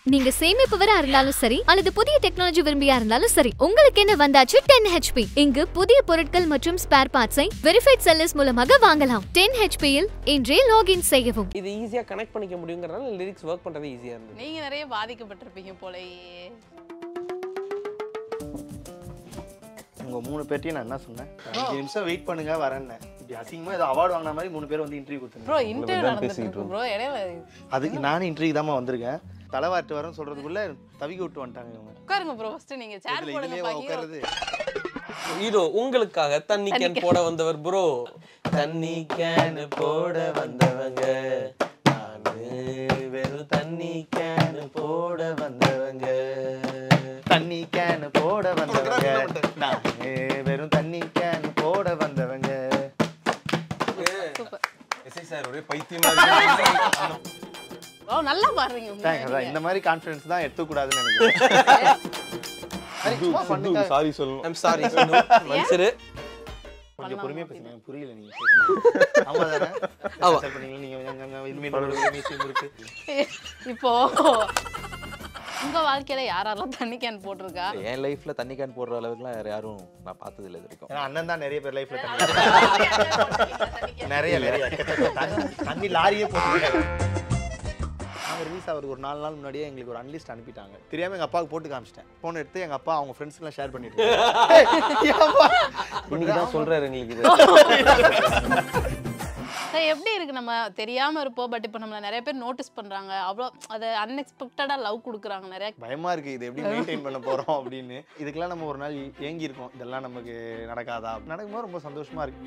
நீங்க சேமிப்பவரா இருந்தாலும் சரி அல்லது புதிய டெக்னாலஜி விரும்பியா இருந்தாலும் சரி உங்களுக்கு என்ன வந்தாச்சு டென் ஹெச்பி இங்கு புதிய பொருட்கள் மற்றும் ஸ்பேர் பார்ட்ஸை வெரிஃபைட் செல்லர்ஸ் மூலமாக வாங்கலாம் டென் ஹெச்பியில் இன்றே லாகின் செய்யவும் இது ஈஸியாக கனெக்ட் பண்ணிக்க முடியுங்கிறனால லிரிக்ஸ் ஒர்க் பண்ணுறது ஈஸியாக இருந்தது நீங்க நிறைய பாதிக்கப்பட்டிருப்பீங்க போலயே உங்க மூணு பேர்ட்டையும் நான் என்ன சொன்னேன் அஞ்சு நிமிஷம் வெயிட் பண்ணுங்க வரேன்னு இப்படி அசிங்கமா ஏதோ அவார்டு வாங்கின மாதிரி மூணு பேர் வந்து இன்டர்வியூ கொடுத்துருங்க ப்ரோ இன்டர்வியூ நடந்துட்டு இருக்கு ப்ரோ இடையில அதுக்கு நானும் இன்டர்வியூ தான் வந்திருக்கேன் தலைவாட்டு வரேன்னு சொல்றதுக்குள்ள தவிக்க விட்டு வந்துட்டாங்க இவங்க உட்காருங்க ப்ரோ ஃபர்ஸ்ட் நீங்க சேர் இதுல போடுங்க இதுலயே பா, hero. உட்காருது ஹீரோ உங்களுக்காக தண்ணி கேன் போட வந்தவர் ப்ரோ தண்ணி கேன் போட வந்தவங்க நானு வெறும் தண்ணி கேன் போட வந்தவங்க தண்ணி கேன் போட வந்தவங்க நானே வெறும் தண்ணி கேன் போட வந்தவங்க சூப்பர் எஸ்ஐ சார் ஒரே பைத்தியமா இருக்கு ப்ரோ நல்லா பாடுறீங்க உண்மையா தேங்க்ஸ் அதான் நீங்க. இந்த மாதிரி கான்ஃபிடன்ஸ் தான் எடுத்துக்கூடாதுன்னு நினைக்கிறேன் சரி, சும்மா பண்ணுங்க. சாரி சொல்லணும் ஐம் சாரி மனுஷரு கொஞ்சம் பொறுமையா பேசுங்க எனக்கு புரியல நீங்க பேசுறது. ஆமா தானே ஆமா. சரி, பண்ணீங்களா? நீங்க அங்க- அங்க இனிமேல் ஒரு மீசியம் இருக்கு இப்போ உங்க வாழ்க்கையில யாரெல்லாம் தண்ணி கேன் போட்டிருக்கா என் லைஃப்ல தண்ணி கேன் போடுற அளவுக்குலாம் வேற யாரும் நான் பார்த்தது இல்லை இது வரைக்கும் ஏன்னா அண்ணன் தான் நிறைய பேர் லைஃப்ல நிறைய நிறைய தண்ணி- தண்ணி லாரியே போட்டு நாங்கள் ரிலீஸ் ஆகிறதுக்கு ஒரு நாலு நாள் முன்னாடியே எங்களுக்கு ஒரு அன்லிஸ்ட் அனுப்பிட்டாங்க தெரியாம எங்க அப்பாவுக்கு போட்டு காமிச்சிட்டேன் ஃபோன் எடுத்து எங்க அப்பா அவங்க ஃப்ரெண்ட்ஸ்க்குலாம் ஷேர் பண்ணிட்டு இன்னைக்கு தான் சொல்றாரு எங்களுக்கு இது சரி எப்படி இருக்கு நம்ம தெரியாம இருப்போம் பட் இப்போ நம்மள நிறைய பேர் நோட்டீஸ் பண்றாங்க அவ்வளோ அது அன்எக்ஸ்பெக்டடா லவ் கொடுக்குறாங்க நிறைய பயமா இருக்கு இது எப்படி மெயின்டைன் பண்ண போறோம் அப்படின்னு இதுக்கெல்லாம் நம்ம ஒரு நாள் ஏங்கி இருக்கோம் இதெல்லாம் நமக்கு நடக்காதா நடக்கும்போது ரொம்ப சந்தோஷமா இருக்கு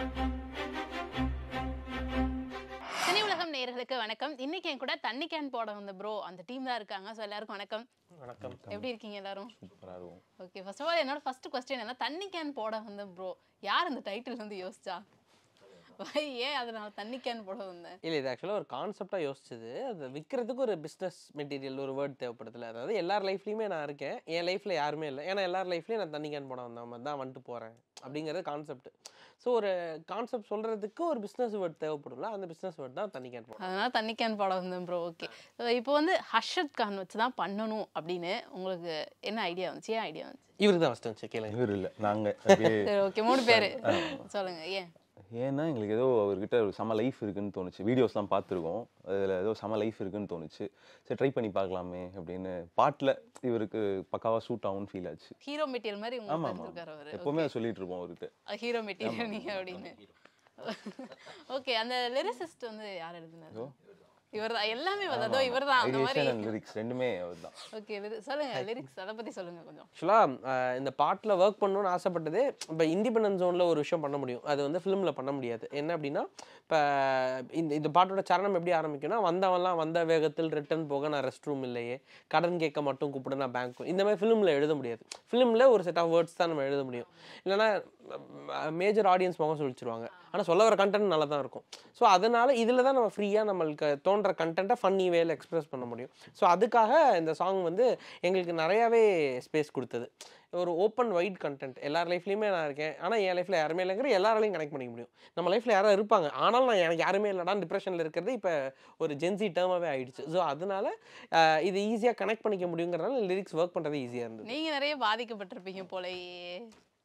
சினி உலகம் நேயர்களுக்கு வணக்கம் இன்னைக்கு என் கூட தண்ணி கேன் போட வந்த ப்ரோ அந்த டீம் தான் இருக்காங்க ஸோ எல்லாருக்கும் வணக்கம் வணக்கம் எப்படி இருக்கீங்க எல்லாரும் சூப்பரா இருக்கும் ஓகே ஃபர்ஸ்ட் ஆஃப் ஆல் என்னோட ஃபர்ஸ்ட் கொஸ்டின் என்ன தண்ணி கேன் போட வந்த ப்ரோ யார் இந்த டைட்டில் வந்து யோசிச்சா Why? ஏன் அதனால தண்ணி கேன் போட வந்தேன் இல்லை இது ஆக்சுவலாக ஒரு கான்செப்டாக யோசிச்சது அது விற்கிறதுக்கு ஒரு பிஸ்னஸ் மெட்டீரியல் ஒரு வேர்ட் தேவைப்படுதுல அதாவது எல்லார் லைஃப்லையுமே நான் இருக்கேன் என் லைஃப்பில் யாருமே இல்லை ஏன்னா எல்லார் லைஃப்லையும் நான் தண்ணி கேன் போட வந்த மாதிரி தான் வந்துட்டு போகிறேன் அப்படிங்கிறது கான்செப்ட் ஸோ ஒரு கான்செப்ட் சொல்கிறதுக்கு ஒரு பிஸ்னஸ் வேர்ட் தேவைப்படும்ல அந்த பிஸ்னஸ் வேர்ட் தான் தண்ணி கேன் போட அதனால தண்ணி கேன் போட வந்தேன் ப்ரோ ஓகே இப்போ வந்து ஹர்ஷத் கான் வச்சு தான் பண்ணணும் அப்படின்னு உங்களுக்கு என்ன ஐடியா வந்துச்சு ஏன் ஐடியா வந்துச்சு இவருக்கு தான் ஃபஸ்ட்டு வந்துச்சு கேளுங்க இவர் இல்லை நாங்க அப்படியே சரி ஓகே மூணு பேர் சொல்லுங்க ஏன் ஏன்னா எங்களுக்கு ஏதோ அவர்கிட்ட ஒரு செம லைஃப் இருக்குன்னு தோணுச்சு வீடியோஸ்லாம் பார்த்துருக்கோம் அதில் ஏதோ செம லைஃப் இருக்குன்னு தோணுச்சு சரி ட்ரை பண்ணி பார்க்கலாமே அப்படின்னு பாட்டில் இவருக்கு பக்காவா சூட் ஆகும்னு ஃபீல் ஆச்சு ஹீரோ மெட்டீரியல் மாதிரி ஆமா உங்களுக்கு ஆமா எடுத்துருக்காரு அவரு எப்பவுமே அதை சொல்லிட்டு இருப்போம் அவர்கிட்ட ஹீரோ மெட்டீரியல் நீங்க அப்படின்னு ஓகே அந்த லிரிசிஸ்ட் வந்து யார் எழுதுனது இவர் தான் எல்லாமே வந்து அதோ இவர் தான் அந்த மாதிரி ஐடியேஷன் அண்ட் லிரிக்ஸ் ரெண்டுமே அவர் தான் ஓகே சொல்லுங்க லிரிக்ஸ் அதை பத்தி சொல்லுங்க கொஞ்சம் ஆக்சுவலாக இந்த பாட்டில் ஒர்க் பண்ணணும்னு ஆசைப்பட்டது இப்போ இண்டிபெண்டன்ஸ் ஜோனில் ஒரு விஷயம் பண்ண முடியும் அது வந்து ஃபிலிமில் பண்ண முடியாது என்ன அப்படின்னா இப்போ இந்த இந்த பாட்டோட சரணம் எப்படி ஆரம்பிக்கும்னா வந்தவன்லாம் வந்த வேகத்தில் ரிட்டர்ன் போக நான் ரெஸ்ட் ரூம் இல்லையே கடன் கேட்க மட்டும் கூப்பிட நான் பேங்க் இந்த மாதிரி ஃபிலிமில் எழுத முடியாது ஃபிலிமில் ஒரு செட் ஆஃப் வேர்ட்ஸ் தான் நம்ம எழுத முடியும் இல்லைன்னா மேஜர் ஆடியன்ஸ் முகம் சொல்லிச்சிருவாங்க ஆனால் சொல்ல வர கண்டென்ட் நல்லா தான் இருக்கும் ஸோ அதனால இதில் தான் நம்ம ஃப்ரீயாக நம்மளுக்கு தோன்ற கண்டென்ட்டை ஃபன்னி வேல எக்ஸ்பிரஸ் பண்ண முடியும் ஸோ அதுக்காக இந்த சாங் வந்து எங்களுக்கு நிறையாவே ஸ்பேஸ் கொடுத்தது ஒரு ஓப்பன் வைட் கண்டென்ட் எல்லார் லைஃப்லையுமே நான் இருக்கேன் ஆனால் என் லைஃப்பில் யாருமே இல்லைங்கிற எல்லாராலையும் கனெக்ட் பண்ணிக்க முடியும் நம்ம லைஃப்பில் யாரும் இருப்பாங்க ஆனாலும் நான் எனக்கு யாருமே இல்லைடா டிப்ரெஷனில் இருக்கிறது இப்போ ஒரு ஜென்சி டேர்மாகவே ஆயிடுச்சு ஸோ அதனால அஹ், இது ஈஸியாக கனெக்ட் பண்ணிக்க முடியுங்கிறனால லிரிக்ஸ் ஒர்க் பண்ணுறது ஈஸியாக இருந்தது நீங்க நிறைய பாதிக்கப்பட்டிருப்பீங்க போலயே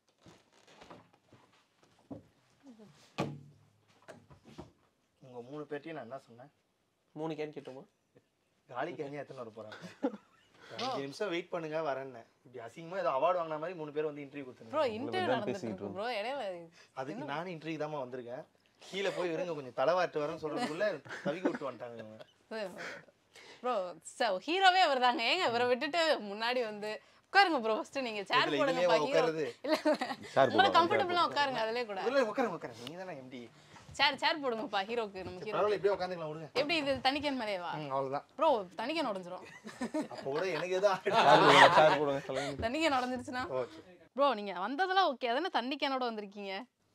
உங்க மூணு பேர்ட்டையும் நான் என்ன சொன்னேன் மூணு கேன் கேட்டோமா காலி கேனியா எத்தனை வர போறாங்க அஞ்சு நிமிஷம் வெயிட் பண்ணுங்க வரேன்னு இப்படி அசிங்கமா ஏதோ அவார்டு வாங்கின மாதிரி மூணு பேர் வந்து இன்டர்வியூ ப்ரோ கொடுத்துருங்க இன்டர்வியூ தான் நடந்துட்டு பேசிட்டு இருக்கு ப்ரோ இடையில அதுக்கு நானும் இன்டர்வியூ தாம்மா வந்திருக்கேன் கீழே போய் இருங்க கொஞ்சம் தலைவாட்டு வரேன்னு சொல்றதுக்குள்ள தவிக்க விட்டு வந்துட்டாங்க இவங்க ப்ரோ ஹீரோவே அவர் தாங்க ஏங்க இவரை விட்டுட்டு முன்னாடி வந்து உட்காருங்க ப்ரோ ஃபர்ஸ்ட் நீங்க சேர் இதுல போடுங்க இதுலயே ஹீரோ உட்காருது? இல்ல Chair உங்களை போடுங்க, கம்ஃபர்டபுளா உட்காருங்க அதுலயே கூட இல்ல உட்காருங்க உட்காருங்க நீங்க தானே எம்டி சேர் சேர் போடுங்கப்பா ஹீரோக்கு நம்ம ஹீரோ பரவாயில்ல இப்படியே உட்காந்துக்கலாம் விடுங்க எப்படி இது தனிக்கன் மேலேவா ம், அவ்வளவுதான் ப்ரோ தனிக்கன் உடஞ்சிரும் அப்போ கூட எனக்கு எதுவும் சார் போடுங்க சார் போடுங்க சொல்லுங்க தண்ணிக்கன் உடஞ்சிருச்சுன்னா ஓகே ப்ரோ நீங்க வந்ததெல்லாம் ஓகே அதானே தண்ணி கேனோட வந்திருக்கீங்க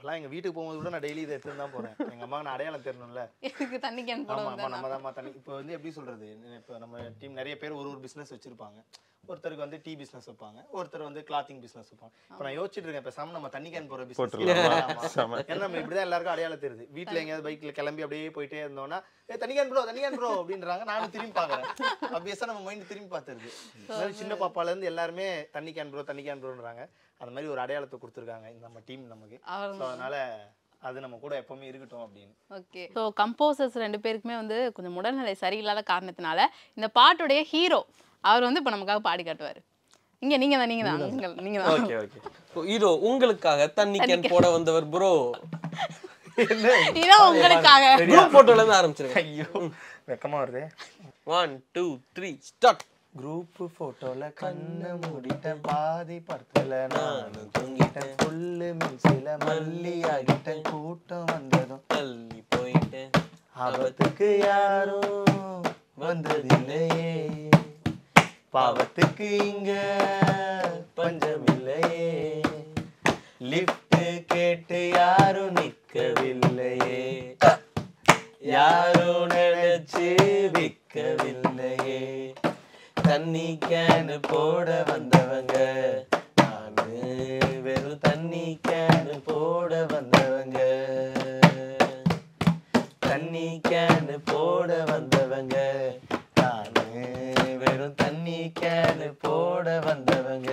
இப்போலாம் எங்க வீட்டுக்கு போகும்போது கூட நான் டெய்லி இதை எடுத்துட்டு தான் போறேன் எங்க அம்மா நான் அடையாளம் தெரியணும்ல எதுக்கு தண்ணி கேன் போட ஆமா ஆமா வந்தேன் நம்ம தான் தண்ணி இப்போ வந்து எப்படி சொல்றது இப்போ நம்ம டீம் நிறைய பேர் ஒரு ஒரு பிசினஸ் வச்சிருப்பாங்க ஒருத்தருக்கு வந்து டீ பிசினஸ் வைப்பாங்க ஒருத்தர் வந்து கிளாத்திங் பிசினஸ் வைப்பாங்க இப்போ நான் யோசிச்சுட்டு இருக்கேன் பேசாம நம்ம தண்ணி கேன் போற பிசினஸ் ஏன்னா நம்ம இப்படிதான் எல்லாருக்கும் அடையாளம் தெரியுது வீட்ல எங்கேயாவது பைக்ல கிளம்பி அப்படியே போயிட்டே இருந்தோம்னா ஏ தண்ணி கேன் ப்ரோ தண்ணி கேன் ப்ரோ அப்படின்றாங்க நானும் திரும்பி பார்க்கறேன் அப்படியே நம்ம மைண்ட் திரும்பி பார்த்துருது இந்த மாதிரி சின்ன பாப்பால இருந்து எல்லாருமே தண்ணி கேன் ப்ரோ தண்ணி கேன் ப்ரோன்றாங்க அந்த மாதிரி ஒரு அடையாளத்தை கொடுத்துருக்காங்க இந்த நம்ம டீம் நமக்கு அவர் ஸோ அதனால அது நம்ம கூட எப்பவுமே இருக்கட்டும் அப்படின்னு ஓகே ஸோ கம்போசர்ஸ் ரெண்டு பேருக்குமே வந்து கொஞ்சம் உடல்நிலை சரியில்லாத காரணத்தினால இந்த பாட்டுடைய ஹீரோ அவர் வந்து இப்போ நமக்காக பாடி காட்டுவார் இங்க நீங்க தான் நீங்க தான் நீங்கள் நீங்க தான் ஓகே ஓகே இதோ உங்களுக்காக தண்ணி கேன் போட வந்தவர் ப்ரோ இதான் உங்களுக்காக குரூப் போட்டோல இருந்து ஆரம்பிச்சிருக்கேன் ஐயோ வெக்கமா வருது one two three start group போட்டோல கண்ணு மூடிட்டேன் பாதி படத்துல நானும் தூங்கிட்டேன் புல்லு மில்சில மல்லி ஆகிட்டேன் கூட்டம் வந்ததும் தள்ளி போயிட்டேன் ஆபத்துக்கு யாரும் வந்ததில்லையே பாவத்துக்கு இங்க பஞ்சமில்லையே லிஃப்ட் கேட்டு யாரும் நிக்கவில்லையே யாரும் நினைச்சு விக்கவில்லையே தண்ணி கேனு போட வந்தவங்க நானு வெறும் தண்ணி கேனு போட வந்தவங்க தண்ணி கேனு போட வந்தவங்க நானு வெறும் தண்ணி கேனு போட வந்தவங்க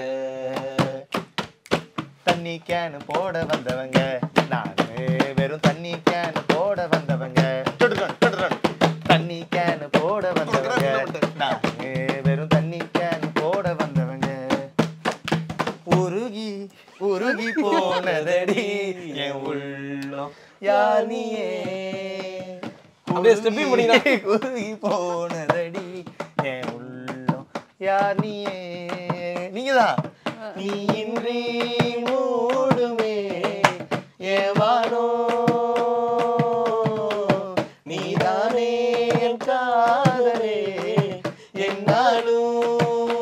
தண்ணி கேனு போட வந்தவங்க நானு வெறும் தண்ணி கேனு போட வந்தவங்க தொடுறன், தொடுறன். தண்ணி கேனு போட வந்தவங்க நானு வெறும் தண்ணி கேனு போட வந்தவங்க உருகி உருகி போனதடி என் உள்ளம் யார் நீயே அப்படியே stepping பண்ணிக்கலாம். உருகி போனதடி என் உள்ளம் யார் நீயே நீங்கதான் நீ இன்றி மூடுமே ஏவானோ நீதானே என் காதலே என்னாலும்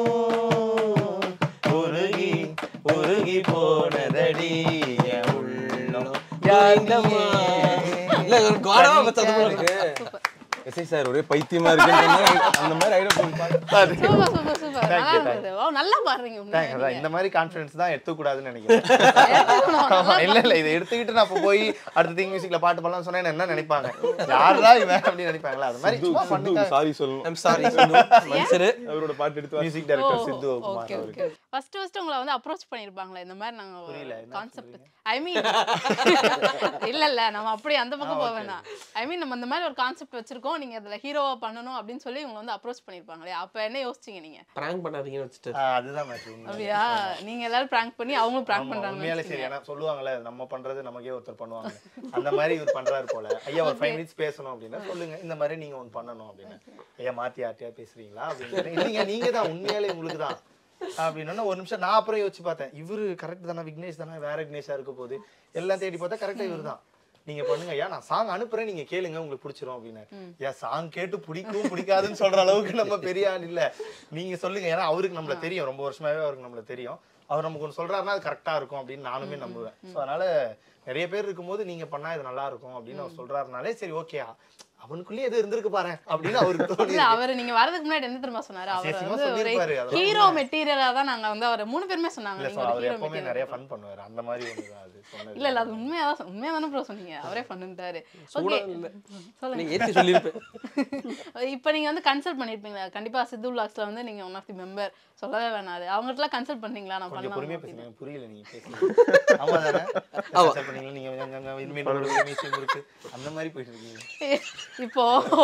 உருகி உருகி போனதடி என் உள்ளம் யார் நீயே? இல்ல ஒரு காடமா பச்சது போல இருக்கு எஸ்ஐ சார் ஒரே பைத்தியமா இருக்குன்ற மாதிரி அந்த மாதிரி ஐடியா சூப்பர் சூப்பர் சூப்பர் நல்லா இருந்தது ஓ நல்லா பாடுறீங்க Thanks, உண்மையாவே. அதான் இந்த மாதிரி கான்ஃபிடன்ஸ் தான் எடுத்துக்கூடாதுன்னு நினைக்கிறேன் எடுத்துக்கணும். ஆமா, இல்ல இல்ல இதை எடுத்துக்கிட்டு நான் இப்ப போய் அடுத்த திங் மியூசிக்ல பாட்டு பண்ணலாம் சொன்னா என்ன நினைப்பாங்க யாரா இவன் அப்படின்னு நினைப்பாங்களா அது மாதிரி சும்மா பண்ணுங்க சாரி சொல்லணும் ஐம் சாரி மனுஷரு அவரோட பாட்டு எடுத்து மியூசிக் ஓ டைரக்டர் சித்து குமார் ஓகே அவருக்கு ஓகே ஃபர்ஸ்ட் ஃபர்ஸ்ட் உங்களை வந்து அப்ரோச் பண்ணிருப்பாங்களே இந்த மாதிரி நாங்க புரியல, என்ன கான்செப்ட் ஐ மீன் இல்ல இல்ல நம்ம அப்படி அந்த பக்கம் போக வேணாம் ஐ மீன் நம்ம இந்த மாதிரி ஒரு கான்செப்ட் வச்சிருக்கோம் நீங்க அதுல ஹீரோவா பண்ணணும் அப்படின்னு சொல்லி உங்களை வந்து அப்ரோச் பண்ணிருப்பாங்களே அப்ப என்ன யோசிச்சீங்க நீங்க பிராங்க் பண்ணாதீங்கன்னு வச்சுட்டு ஆ, அதுதான் மேட்ச் உண்மை அப்படியா நீங்க எல்லாரும் பிராங்க் பண்ணி அவங்களும் பிராங்க் ஆமா, பண்றாங்க உண்மையாலே சரி ஏன்னா சொல்லுவாங்கல்ல நம்ம பண்றது நமக்கே ஒருத்தர் பண்ணுவாங்க அந்த மாதிரி இவர் பண்றாரு போல ஐயா ஒரு ஃபைவ் மினிட்ஸ் பேசணும் அப்படின்னா சொல்லுங்க இந்த மாதிரி நீங்க ஒன்று பண்ணணும் அப்படின்னு ஐயா மாத்தி யார்ட்டையா பேசுறீங்களா அப்படின்னு இல்லைங்க நீங்க தான் உண்மையாலே உங்களுக்கு தான் அப்படின்னா ஒரு நிமிஷம் நான் அப்புறம் யோசிச்சு பார்த்தேன் இவரு கரெக்ட் தானே விக்னேஷ் தானே வேற விக்னேஷா இருக்க போகுது எல்லாம் தேடி பார்த்தா கரெக்டா இவர் தான் நீங்க பண்ணுங்க ஐயா நான் சாங் அனுப்புறேன் நீங்க கேளுங்க உங்களுக்கு பிடிச்சிரும் அப்படின்னு ஏன் சாங் கேட்டு பிடிக்கும் பிடிக்காதுன்னு சொல்ற அளவுக்கு நம்ம பெரிய ஆள் இல்ல நீங்க சொல்லுங்க ஏன்னா அவருக்கு நம்மள தெரியும் ரொம்ப வருஷமாவே அவருக்கு நம்மள தெரியும் அவர் நமக்கு ஒன்று சொல்றாருன்னா அது கரெக்டா இருக்கும் அப்படின்னு நானுமே நம்புவேன் ஸோ அதனால நிறைய பேர் இருக்கும்போது நீங்க பண்ணா இது நல்லா இருக்கும் அப்படின்னு அவர் சொல்றாருனாலே சரி ஓகே அவனுக்குள்ளேயே எது இருந்திருக்கு பாரு அப்படின்னு அவருக்கு தோணி இல்ல அவரு நீங்க வரதுக்கு முன்னாடி என்ன தெரியுமா சொன்னாரு அவர் அசிங்கமா வந்து ஒரு சொல்லியிருப்பாரு, அதெல்லாம் ஹீரோ மெட்டீரியலா தான் நாங்க வந்து அவர் மூணு பேருமே சொன்னாங்க இல்ல நீங்க சார் ஒரு அவர் ஹீரோ எப்பவுமே மெட்டீரியல் நிறைய ஃபன் பண்ணுவாரு அந்த மாதிரி ஒன்று தான் அது சொன்னது இல்ல இல்ல அது உண்மையா தான் உண்மையா தானே ப்ரோ சொன்னீங்க அவரே பண்ணுட்டாரு ஓகே சொல்லுங்க நீங்க ஏத்தி சொல்லியிருப்பேன் இப்போ நீங்க வந்து கன்சல்ட் பண்ணிருப்பீங்களா கண்டிப்பா சித்து விளாக்ஸ்ல வந்து நீங்க ஒன் ஆஃப் தி மெம்பர் சொல்லவே வேணாம் அது அவங்ககிட்டலாம் கன்சல்ட் பண்ணீங்களா நான் கொஞ்சம் பண்ணலாம் பொறுமையா பேசுங்க எனக்கு புரியல நீங்க பேசுங்க ஆமா தானே Cancel பண்ணீங்களா நீங்க அங்க- அங்க இனிமேல் ஒரு மீசியம் இருக்கு அந்த மாதிரி போயிட்டு இருக்கீங்க இப்போ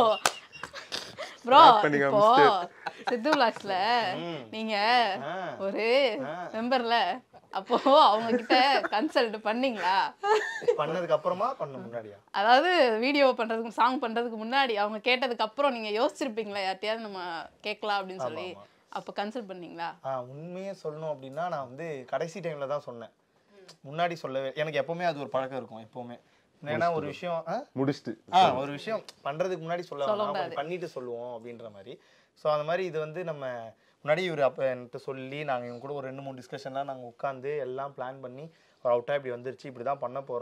ப்ரோ இப்போ சித்து விளாக்ஸ்ல நீங்க ஆ. ஒரு மெம்பர்ல அப்போ அவங்க கிட்ட கன்சல்ட் பண்ணீங்களா பண்ணதுக்கு அப்புறமா பண்ண முன்னாடியா அதாவது வீடியோ பண்றதுக்கு சாங் பண்றதுக்கு முன்னாடி அவங்க கேட்டதுக்கு அப்புறம் நீங்க யோசிச்சிருப்பீங்களா யார்ட்டையாவது நம்ம கேட்கலாம் அப்படின்னு சொல்லி அப்போ கன்சல்ட் பண்ணீங்களா ஆ உண்மையே சொல்லணும் அப்படின்னா நான் வந்து கடைசி டைம்ல தான் சொன்னேன் முன்னாடி சொல்லவே எனக்கு எப்பவுமே அது ஒரு பழக்கம் இருக்கும் எப்பவுமே ஏன்னா ஒரு விஷயம் ஆ? முடிச்சுட்டு ஆ ஒரு விஷயம் பண்றதுக்கு முன்னாடி சொல்ல வேணாம், கொஞ்சம் பண்ணிட்டு சொல்லுவோம் அப்படின்ற மாதிரி ஸோ அந்த மாதிரி இது வந்து நம்ம முன்னாடி இவர் அப்போ என்கிட்ட சொல்லி நாங்கள் இவங்க கூட ஒரு ரெண்டு மூணு டிஸ்கஷன்லாம் நாங்கள் உட்காந்து எல்லாம் பிளான் பண்ணி ஒரு அவுட்டாக இப்படி வந்துருச்சு இப்படி தான் பண்ண போகிறோம்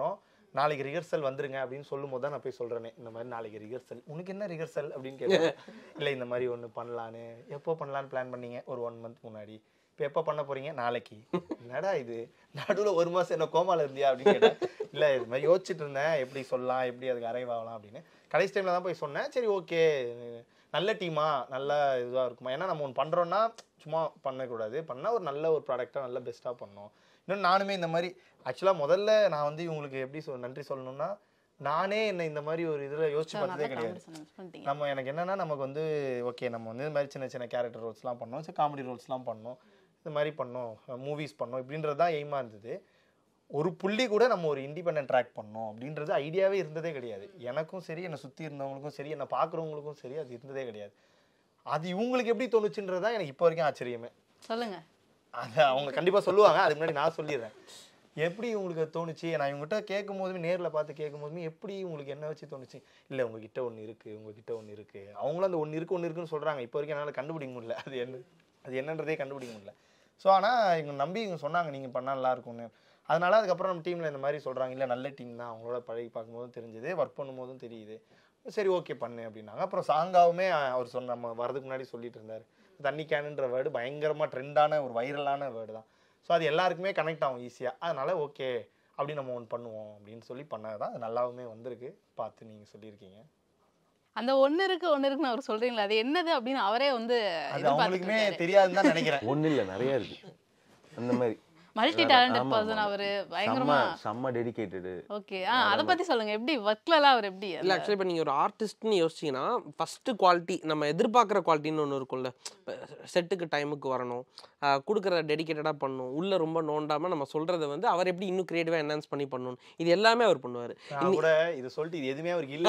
நாளைக்கு ரிஹர்சல் வந்துருங்க அப்படின்னு சொல்லும் போது தான் நான் போய் சொல்றேனே இந்த மாதிரி நாளைக்கு ரிஹர்சல் உனக்கு என்ன ரிஹர்சல் அப்படின்னு கேட்டேன் இல்லை இந்த மாதிரி ஒன்று பண்ணலான்னு எப்போ பண்ணலான்னு பிளான் பண்ணீங்க ஒரு ஒன் மந்த் முன்னாடி இப்போ எப்போ பண்ண போறீங்க நாளைக்கு என்னடா இது நடுவில் ஒரு மாதம் என்ன கோமால இருந்தியா அப்படின்னு கேட்டேன் இல்லை இது மாதிரி யோசிச்சுட்டு இருந்தேன் எப்படி சொல்லலாம் எப்படி அதுக்கு அரைவ் ஆகலாம் அப்படின்னு கடைசி டைமில் தான் போய் சொன்னேன் சரி ஓகே நல்ல டீமா நல்ல இதுவாக இருக்குமா ஏன்னா நம்ம ஒன்று பண்ணுறோன்னா சும்மா பண்ணக்கூடாது பண்ணால் ஒரு நல்ல ஒரு ப்ராடக்டாக நல்ல பெஸ்ட்டாக பண்ணணும் இன்னும் நானுமே இந்த மாதிரி ஆக்சுவலாக முதல்ல நான் வந்து இவங்களுக்கு எப்படி சொல் நன்றி சொல்லணும்னா நானே என்னை இந்த மாதிரி ஒரு இதில் யோசிச்சு சார் பார்த்ததே நல்லா கிடையாது காமெடி சொன்னீங்க பண்ணிட்டீங்க நம்ம எனக்கு என்னன்னா நமக்கு வந்து ஓகே நம்ம வந்து இந்த மாதிரி சின்ன சின்ன கேரக்டர் ரோல்ஸ்லாம் பண்ணோம் சரி காமெடி ரோல்ஸ்லாம் பண்ணோம் இந்த மாதிரி பண்ணோம் மூவிஸ் பண்ணோம் இப்படின்றது தான் எய்மாக இருந்தது ஒரு புள்ளி கூட நம்ம ஒரு இண்டிபெண்டன்ட் ட்ராக் பண்ணோம் அப்படின்றது ஐடியாவே இருந்ததே கிடையாது எனக்கும் சரி என்னை சுற்றி இருந்தவங்களுக்கும் சரி என்னை பார்க்குறவங்களுக்கும் சரி அது இருந்ததே கிடையாது அது இவங்களுக்கு எப்படி தோணுச்சுன்றது தான் எனக்கு இப்போ வரைக்கும் ஆச்சரியமே சொல்லுங்க அது அவங்க கண்டிப்பாக சொல்லுவாங்க அதுக்கு முன்னாடி நான் சொல்லிடுறேன் எப்படி உங்களுக்கு அது தோணுச்சு நான் இவங்ககிட்ட கேட்கும் போதுமே நேரில் பார்த்து கேட்கும் போதுமே எப்படி உங்களுக்கு என்ன வச்சு தோணுச்சு இல்லை உங்ககிட்ட ஒன்று இருக்குது உங்ககிட்ட ஒன்று இருக்குது அவங்களும் அந்த ஒன்று இருக்கு ஒன்று இருக்குன்னு சொல்கிறாங்க இப்போ வரைக்கும் என்னால் கண்டுபிடிக்க முடியல அது என்ன அது என்னன்றதே கண்டுபிடிக்க முடியல ஸோ ஆனால் இவங்க நம்பி இவங்க சொன்னாங்க நீங்கள் பண்ணால் நல்லா இருக்கும்னு அதனால அதுக்கப்புறம் நம்ம டீமில் இந்த மாதிரி சொல்கிறாங்க இல்லை நல்ல டீம் தான் அவங்களோட பழகி பார்க்கும்போதும் தெரிஞ்சுது ஒர்க் பண்ணும்போதும் தெரியுது சரி ஓகே பண்ணு அப்படின்னாங்க அப்புறம் சாங்காவுமே அவர் சொன்ன நம்ம வரதுக்கு முன்னாடி சொல்லிட்டு இருந்தார் தண்ணி கேனுன்ற வேர்டு பயங்கரமாக ட்ரெண்டான ஒரு வைரலான வேர்டு தான் ஸோ அது எல்லாருக்குமே கனெக்ட் ஆகும் ஈஸியாக அதனால ஓகே அப்படி நம்ம ஒன்று பண்ணுவோம் அப்படின்னு சொல்லி பண்ணது தான் அது நல்லாவுமே வந்திருக்கு பார்த்து நீங்கள் சொல்லியிருக்கீங்க அந்த ஒண்ணு இருக்கு ஒண்ணு இருக்குன்னு அவர் சொல்றீங்களா அது என்னது அப்படின்னு அவரே வந்து அது அவங்களுக்குமே தெரியாதுன்னு தான் நினைக்கிறேன் ஒன்றும் இல்லை நிறைய இருக்கு அந்த மாதிரி மல்டி ஆமா, டேலண்டட் ஆமா, பர்சன் ஆமா. அவரு செம்ம பயங்கரமா செம்ம டெடிகேட்டடு ஓகே ஆ அத பத்தி சொல்லுங்க எப்படி ஒர்க்ல எல்லாம் அவர் எப்படி இல்லை ஆக்சுவலி இப்போ நீங்கள் ஒரு ஆர்டிஸ்ட்னு யோசிச்சிங்கன்னா ஃபஸ்ட்டு குவாலிட்டி நம்ம எதிர்பார்க்குற குவாலிட்டின்னு ஒன்று இருக்கும்ல இப்போ செட்டுக்கு டைமுக்கு வரணும் ஆஹ் கொடுக்குறத டெடிகேட்டடாக பண்ணணும் உள்ளே ரொம்ப நோண்டாமல் நம்ம சொல்கிறத வந்து அவர் எப்படி இன்னும் க்ரியேட்டிவாக என்ஹான்ஸ் பண்ணி பண்ணணும் இது எல்லாமே அவர் பண்ணுவார் நான் கூட இது சொல்லிட்டு இது எதுவுமே அவருக்கு இல்ல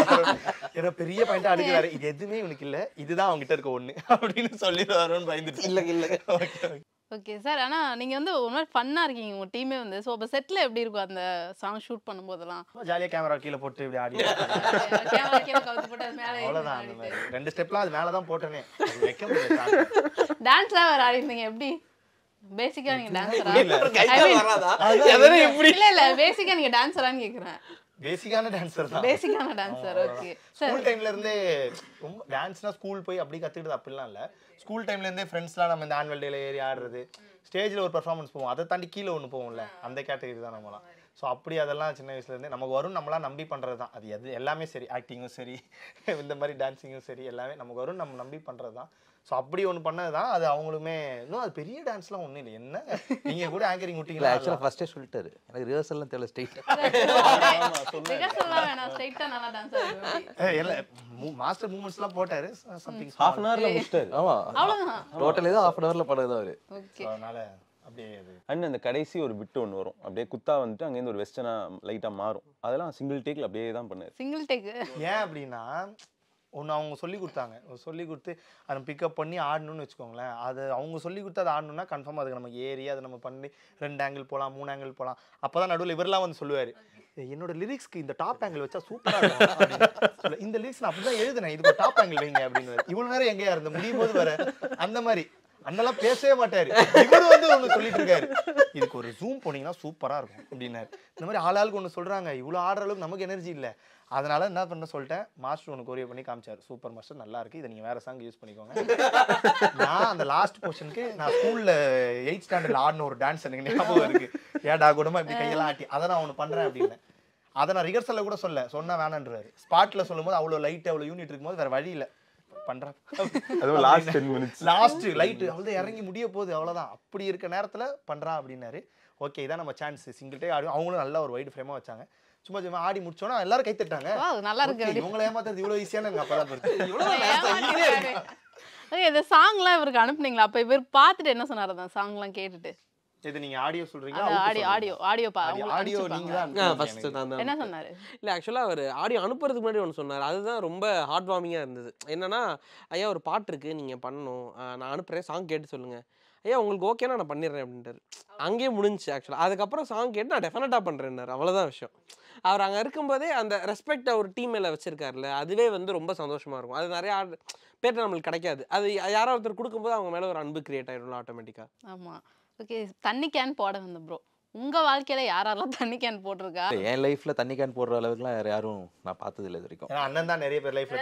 ஏதோ பெரிய பாயிண்டா அடுக்கிறாரு இது எதுவுமே இவனுக்கு இல்ல இதுதான் அவங்ககிட்ட இருக்க ஒண்ணு அப்படின்னு சொல்லிடுவாரோன்னு பயந்துட்டு இல்லை இல்லை ஓகே ஓகே சார் ஆனா நீங்க வந்து ஒரு மாதிரி ஃபன்னா இருக்கீங்க உங்க டீமே வந்து சோ அப்ப செட்ல எப்படி இருக்கும் அந்த சாங் ஷூட் பண்ணும்போதெல்லாம் ஜாலியா கேமரா கீழே போட்டு இப்படி ஆடி கேமரா கீழ கவுத்து போட்டு அது மேல அவ்வளவுதான் அந்த மாதிரி ரெண்டு ஸ்டெப்லாம் அது மேலதான் போட்டேனே அது வைக்க முடியல டான்ஸ்லாம் வேற ஆடிருந்தீங்க எப்படி பேசிக்கா நீங்க டான்ஸரா வராதா அதான் எப்படி இல்ல இல்ல பேசிக்கா நீங்க டான்ஸரான்னு கேக்குறேன் பேசிக்கான டான்சர் தான் பேசிக்கான டான்சர் ஓகே ஸ்கூல் டைம்ல இருந்தே ரொம்ப டான்ஸ்னா ஸ்கூல் போய் அப்படி கத்துக்கிட்டது அப்படிலாம் இல்ல ஸ்கூல் டைம்ல இருந்தே ஃப்ரெண்ட்ஸ்லாம் நம்ம இந்த ஆனுவல் டேல ஏறி ஆடுறது ஸ்டேஜ்ல ஒரு பெர்ஃபார்மன்ஸ் போவோம் அதை தாண்டி கீழே ஒன்று போவோம்ல அந்த கேட்டகரி தான் நம்மலாம் ஸோ அப்படி அதெல்லாம் சின்ன வயசுல இருந்தே நமக்கு வரும் நம்மளாம் நம்பி பண்றது தான் அது எது எல்லாமே சரி ஆக்டிங்கும் சரி இந்த மாதிரி டான்ஸிங்கும் சரி எல்லாமே நமக்கு வரும் நம்ம நம்பி பண்றது தான் ஸோ அப்படி ஒன்று பண்ணது தான் அது அவங்களுமே இன்னும் அது பெரிய டான்ஸ்லாம் ஒன்றும் இல்லை என்ன நீங்க கூட ஆங்கரிங் இல்ல விட்டீங்களா ஆக்சுவலாக ஃபர்ஸ்டே சொல்லிட்டாரு எனக்கு ரிஹர்சல்லாம் தெரியல ஸ்ட்ரெயிட் ரிஹர்சல்லாம் வேணாம் ஸ்ட்ரைட்டா நல்லா டான்ஸ் ஆடுவேன் இல்ல மாஸ்டர் மூமெண்ட்ஸ்லாம் போட்டாரு சம்திங் ஹாஃப் அன் ஹவர்ல முடிச்சிட்டாரு ஆமா அவ்வளவுதான் டோட்டலி தான் ஹாஃப் அன் ஹவர்ல பண்ணது அவரு ஓகே அதனால அப்படியே அது அண்ட் அந்த கடைசி ஒரு பிட்டு ஒன்று வரும் அப்படியே குத்தா வந்துட்டு அங்கேருந்து ஒரு வெஸ்டர்னா லைட்டாக மாறும் அதெல்லாம் சிங்கிள் டேக்கில் அப்படியே தான் பண்ணாரு சிங்கிள் டேக் ஏன் அப்படின்னா ஒன்று அவங்க சொல்லி கொடுத்தாங்க சொல்லி கொடுத்து அதை பிக்கப் பண்ணி ஆடணும்னு வச்சுக்கோங்களேன் அது அவங்க சொல்லி கொடுத்து அதை ஆடணும்னா கன்ஃபார்ம் அதுக்கு நம்ம ஏறி அதை நம்ம பண்ணி ரெண்டு ஆங்கிள் போகலாம் மூணு ஆங்கிள் போகலாம் அப்போ தான் நடுவில் இவரெல்லாம் வந்து சொல்லுவார் என்னோட லிரிக்ஸ்க்கு இந்த டாப் ஆங்கிள் வச்சா சூப்பராக இருக்கும் அப்படின்னு சொல்ல, இந்த லிரிக்ஸ் நான் அப்படி தான் எழுதுனேன் இதுக்கு டாப் ஆங்கிள் வைங்க அப்படின்னு இவ்வளோ நேரம் எங்கேயா இருந்த முடியும் போது வர அந்த மாதிரி அண்ணெல்லாம் பேசவே மாட்டாரு இவர் வந்து ஒன்று சொல்லிட்டு இருக்காரு இதுக்கு ஒரு ஜூம் போனீங்கன்னா சூப்பரா இருக்கும் அப்படின்னாரு இந்த மாதிரி ஆளாளுக்கு ஒன்று சொல்றாங்க இவ்வளோ ஆடுற அளவுக்கு நமக்கு எனர்ஜி இல்லை அதனால என்ன பண்ண சொல்லிட்டேன் மாஸ்டர் ஒன்று கொரியர் பண்ணி காமிச்சாரு சூப்பர் மாஸ்டர் நல்லா இருக்கு இதை நீங்க வேற சாங் யூஸ் பண்ணிக்கோங்க நான் அந்த லாஸ்ட் போர்ஷனுக்கு நான் ஸ்கூல்ல எயிட் ஸ்டாண்டர்ட்ல ஆடின ஒரு டான்ஸ் எனக்கு ஞாபகம் இருக்கு ஏடா கூடமா இப்படி கையெல்லாம் ஆட்டி அதை நான் ஒன்று பண்றேன் அப்படின்னு அதை நான் ரிஹர்சல்ல கூட சொல்ல சொன்னா வேணான்றாரு ஸ்பாட்ல சொல்லும்போது அவ்வளோ லைட் அவ்வளோ யூனிட் இருக்கும்போது வேற வழி இல்லை பண்றேன் அதுவும் last ten minutes last light அவ்வளோ இறங்கி முடிய போகுது அவ்வளவுதான் அப்படி இருக்க நேரத்துல பண்றான் அப்படின்னாரு ஓகே இதான் நம்ம சான்ஸ் சிங்கிள் டே ஆடி அவங்களும் நல்லா ஒரு வைடு ஃப்ரேமா வச்சாங்க சும்மா சும்மா ஆடி முடிச்சோன்னா எல்லாரும் கை தட்டாங்க Wow, நல்லா இருக்கு Okay, அப்படி. இவங்களை ஏமாத்துறது இவ்வளவு ஈஸியான எனக்கு அப்பதான் புரியுது ஏமாத்திட்டாரு. Okay, இந்த சாங்லாம் இவருக்கு அனுப்புனீங்களா அப்ப இவர் பார்த்துட்டு என்ன சொன்னாரு அந்த சாங்லாம் கேட்டுட்டு இது நீங்க ஆடியோ சொல்றீங்களா அந்த ஆடியோ ஆடியோ ஆடியோ பா உங்களுக்கு ஆடியோ அனுப்பிச்சிருப்பாங்க. நீங்க தான் ஃபர்ஸ்ட் நான் தான் என்ன சொன்னாரு இல்லை ஆக்சுவலாக அவர் ஆடியோ அனுப்புறதுக்கு முன்னாடி ஒன்று சொன்னார் அதுதான் ரொம்ப ஹார்ட் வார்மிங்காக இருந்தது என்னன்னா ஐயா ஒரு பாட்டு இருக்குது நீங்கள் பண்ணணும் ஆஹ் நான் அனுப்புகிறேன் சாங் கேட்டு சொல்லுங்கள் ஐயா உங்களுக்கு ஓகேனா நான் பண்ணிடுறேன் அப்படின்ட்டாரு அங்கேயே முடிஞ்சுச்சு ஆக்சுவலாக அதுக்கப்புறம் சாங் கேட்டு நான் டெஃபினட்டாக பண்ணுறேன்னாரு அவ்வளோதான் விஷயம் அவர் அங்கே இருக்கும்போதே அந்த ரெஸ்பெக்ட் அவர் டீம் மேலே வச்சிருக்காருல்ல அதுவே வந்து ரொம்ப சந்தோஷமாக இருக்கும் அது நிறைய ஆள் பேர்ட்ட நம்மளுக்கு கிடைக்காது அது யாரோ ஒருத்தர் கொடுக்கும்போது அவங்க மேலே ஒரு அன்பு கிரியேட் ஆயிடும்ல ஆட்டோமேட்டிக்காக ஆமா ஓகே தண்ணி கேன் போட வந்த ப்ரோ உங்க வாழ்க்கையில யார் யாரெல்லாம் தண்ணி கேன் போட்டிருக்கா என் லைஃப்ல தண்ணி கேன் போடுற அளவுக்குலாம் வேற யாரும் நான் பார்த்தது இல்லை இது வரைக்கும் ஏன்னா அண்ணன் தான் நிறைய பேர் லைஃப்ல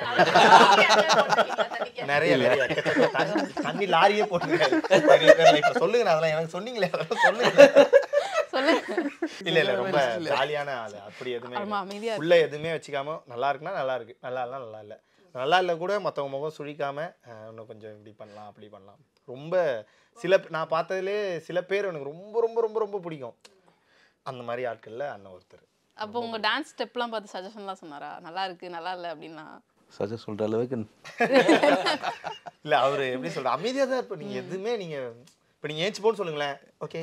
நிறைய நிறைய தண்ணி- தண்ணி லாரியே போட்டுருக்காரு நிறைய பேர் லைஃப்ல சொல்லுங்க நான் அதெல்லாம் எனக்கு சொன்னீங்களே அதெல்லாம் சொல்லுங்க சொல்லுங்க இல்ல இல்ல ரொம்ப ஜாலியான ஆளு அப்படி எதுவுமே ஆமா அமைதியா உள்ள எதுவுமே வச்சுக்காம நல்லா இருக்குன்னா நல்லா இருக்கு நல்லா இல்லைனா நல்லா இல்ல நல்லா இல்ல கூட மத்தவங்க முகம் சுழிக்காம அஹ், இன்னும் கொஞ்சம் இப்படி பண்ணலாம் அப்படி பண்ணலாம் ரொம்ப சில பே- நான் பார்த்ததுலே சில பேர் எனக்கு ரொம்ப ரொம்ப ரொம்ப ரொம்ப பிடிக்கும் அந்த மாதிரி ஆட்கள்ல அண்ணன் ஒருத்தர் அப்போ உங்க டான்ஸ் ஸ்டெப்லாம் பார்த்து சஜஷன்லாம் சொன்னாரா நல்லா இருக்கு நல்லா இல்ல அப்படின்னா சஜஸ்ட் சொல்ற அளவுக்கு இல்ல அவரு எப்படி சொல்ற அமைதியா தான் இருப்ப நீங்க எதுவுமே நீங்க இப்ப நீங்க ஏஞ்சி போன்னு சொல்லுங்களேன் ஓகே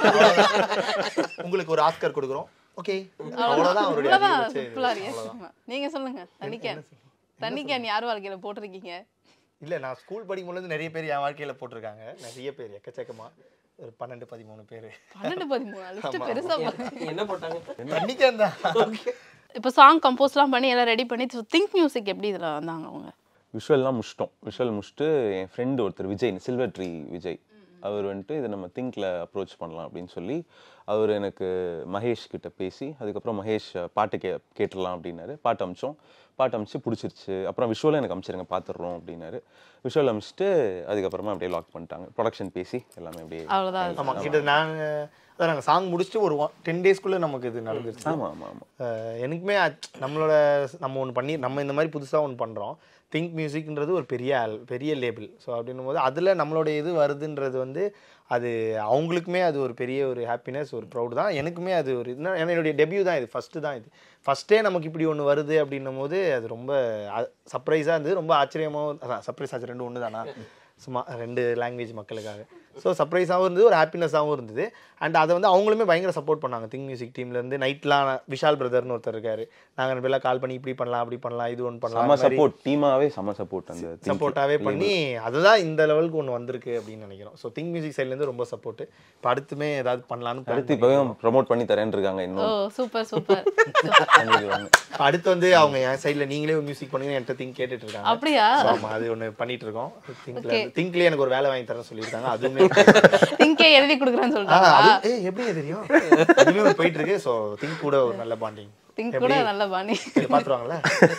உங்களுக்கு ஒரு ஆஸ்கர் கொடுக்குறோம் ஓகே அவ்வளவுதான் அவருடைய அவ்வளவுதான் அதிகபட்ச இது. simple ஆ reaction. நீங்க சொல்லுங்க தண்ணி கேன் தண்ணி கேன் யார் வாழ்க்கையில போட்டிருக்கீங்க இல்ல நான் ஸ்கூல் படிக்கும் பொழுது நிறைய பேர் என் வாழ்க்கையில போட்டிருக்காங்க நிறைய பேர் எக்கச்சக்கமா ஒரு பன்னெண்டு பதிமூணு பேர் பன்னெண்டு பதிமூணு லிஸ்ட் பெருசா போகுது. என்ன போட்டாங்க அன்னைக்கு தான் இப்போ சாங் கம்போஸ்லாம் பண்ணி எல்லாம் ரெடி பண்ணி திங்க் மியூசிக் எப்படி இதுல வந்தாங்க அவங்க விஷுவல்லாம் முடிச்சிட்டோம் விஷுவல் முடிச்சுட்டு என் ஃப்ரெண்டு ஒருத்தர் விஜய் சில்வர் ட்ரீ விஜய் அவர் வந்துட்டு இதை நம்ம திங்க்ல அப்ரோச் பண்ணலாம் அப்படின்னு சொல்லி அவர் எனக்கு மகேஷ் கிட்ட பேசி அதுக்கப்புறம் மகேஷ் பாட்டு கே கேட்டுடலாம் அப்படின்னாரு பாட்டு அமிச்சோம் பாட்டு அமிச்சு பிடிச்சிருச்சு அப்புறம் விஷுவலும் எனக்கு அமிச்சிருங்க பார்த்துடுறோம் அப்படின்னாரு விஷுவல் அமிச்சிட்டு அதுக்கப்புறமா அப்படியே லாக் பண்ணிட்டாங்க ப்ரொடக்ஷன் பேசி எல்லாமே அப்படியே அவ்வளவுதான் ஆமா கிட்ட நாங்க அதான் நாங்க சாங் முடிச்சுட்டு ஒரு டென் டேஸ்க்குள்ள நமக்கு இது நடந்துருச்சு ஆமா ஆமா ஆமா அஹ் எனக்குமே அச்- நம்மளோட நம்ம ஒன்று பண்ணி நம்ம இந்த மாதிரி புதுசாக ஒன்று பண்ணுறோம் திங்க் மியூசிக்ன்றது ஒரு பெரிய ஆல்- பெரிய லேபிள் ஸோ அப்படின்னும் போது அதில் நம்மளோட இது வருதுன்றது வந்து அது அவங்களுக்குமே அது ஒரு பெரிய ஒரு ஹாப்பினஸ் ஒரு ப்ரௌட் தான் எனக்குமே அது ஒரு என்ன ஏன்னா என்னுடைய டெபியூ தான் இது ஃபஸ்ட்டு தான் இது ஃபஸ்ட்டே நமக்கு இப்படி ஒன்று வருது அப்படின்னும் போது அது ரொம்ப சர்ப்ரைஸாக இருந்தது ரொம்ப ஆச்சரியமாகவும் அதான் சர்ப்ரைஸ் ஆச்சு ரெண்டு ஒன்று தானா சும்மா ரெண்டு லாங்குவேஜ் மக்களுக்காக ஸோ சர்ப்ரைஸாகவும் இருந்தது ஒரு ஹாப்பினஸாகவும் இருந்தது அண்ட் அதை வந்து அவங்களுமே பயங்கர சப்போர்ட் பண்ணாங்க திங் மியூசிக் டீம்லேருந்து நைட்லாம் விஷால் பிரதர்னு ஒருத்தர் இருக்காரு நாங்கள் ரெண்டு பேர்லாம் கால் பண்ணி இப்படி பண்ணலாம் அப்படி பண்ணலாம் இது ஒன்று செம பண்ணலாம் சப்போர்ட் டீமாவே செம சப்போர்ட் அந்த Think சப்போர்ட்டாகவே label. பண்ணி அதுதான் இந்த லெவலுக்கு ஒன்று வந்திருக்கு அப்படின்னு நினைக்கிறோம் ஸோ திங் மியூசிக் சைட்லேருந்து ரொம்ப சப்போர்ட் இப்போ அடுத்துமே ஏதாவது பண்ணலான்னு plan அடுத்து இப்பவே ப்ரோமோட் பண்ணி தரேன்னு இருக்காங்க ஓ இன்னும் சூப்பர் சூப்பர் பண்ணிடுவாங்க இப்ப அடுத்து வந்து அவங்க என் சைடில் நீங்களே மியூசிக் பண்ணுங்க என்கிட்ட திங்க் கேட்டுட்டு இருக்காங்க அப்படியா So, ஆமா அது ஒன்று பண்ணிட்டு இருக்கோம் திங்க்ல திங்க்லேயே எனக்கு ஒரு வேலை வாங்கி தரேன்னு சொல்லியிருக்காங்க அதுவுமே திங்கே எழுதி கொடுக்குறேன்னு ஆ, சொல்லிட்டாங்க அது- ஏய், எப்படிங்க தெரியும் அதுவுமே ஒரு போயிட்டு இருக்கு ஸோ திங்க் கூட ஒரு நல்ல பாண்டிங் திங்க் கூட நல்ல பாணி இது பாத்துருவாங்கல்ல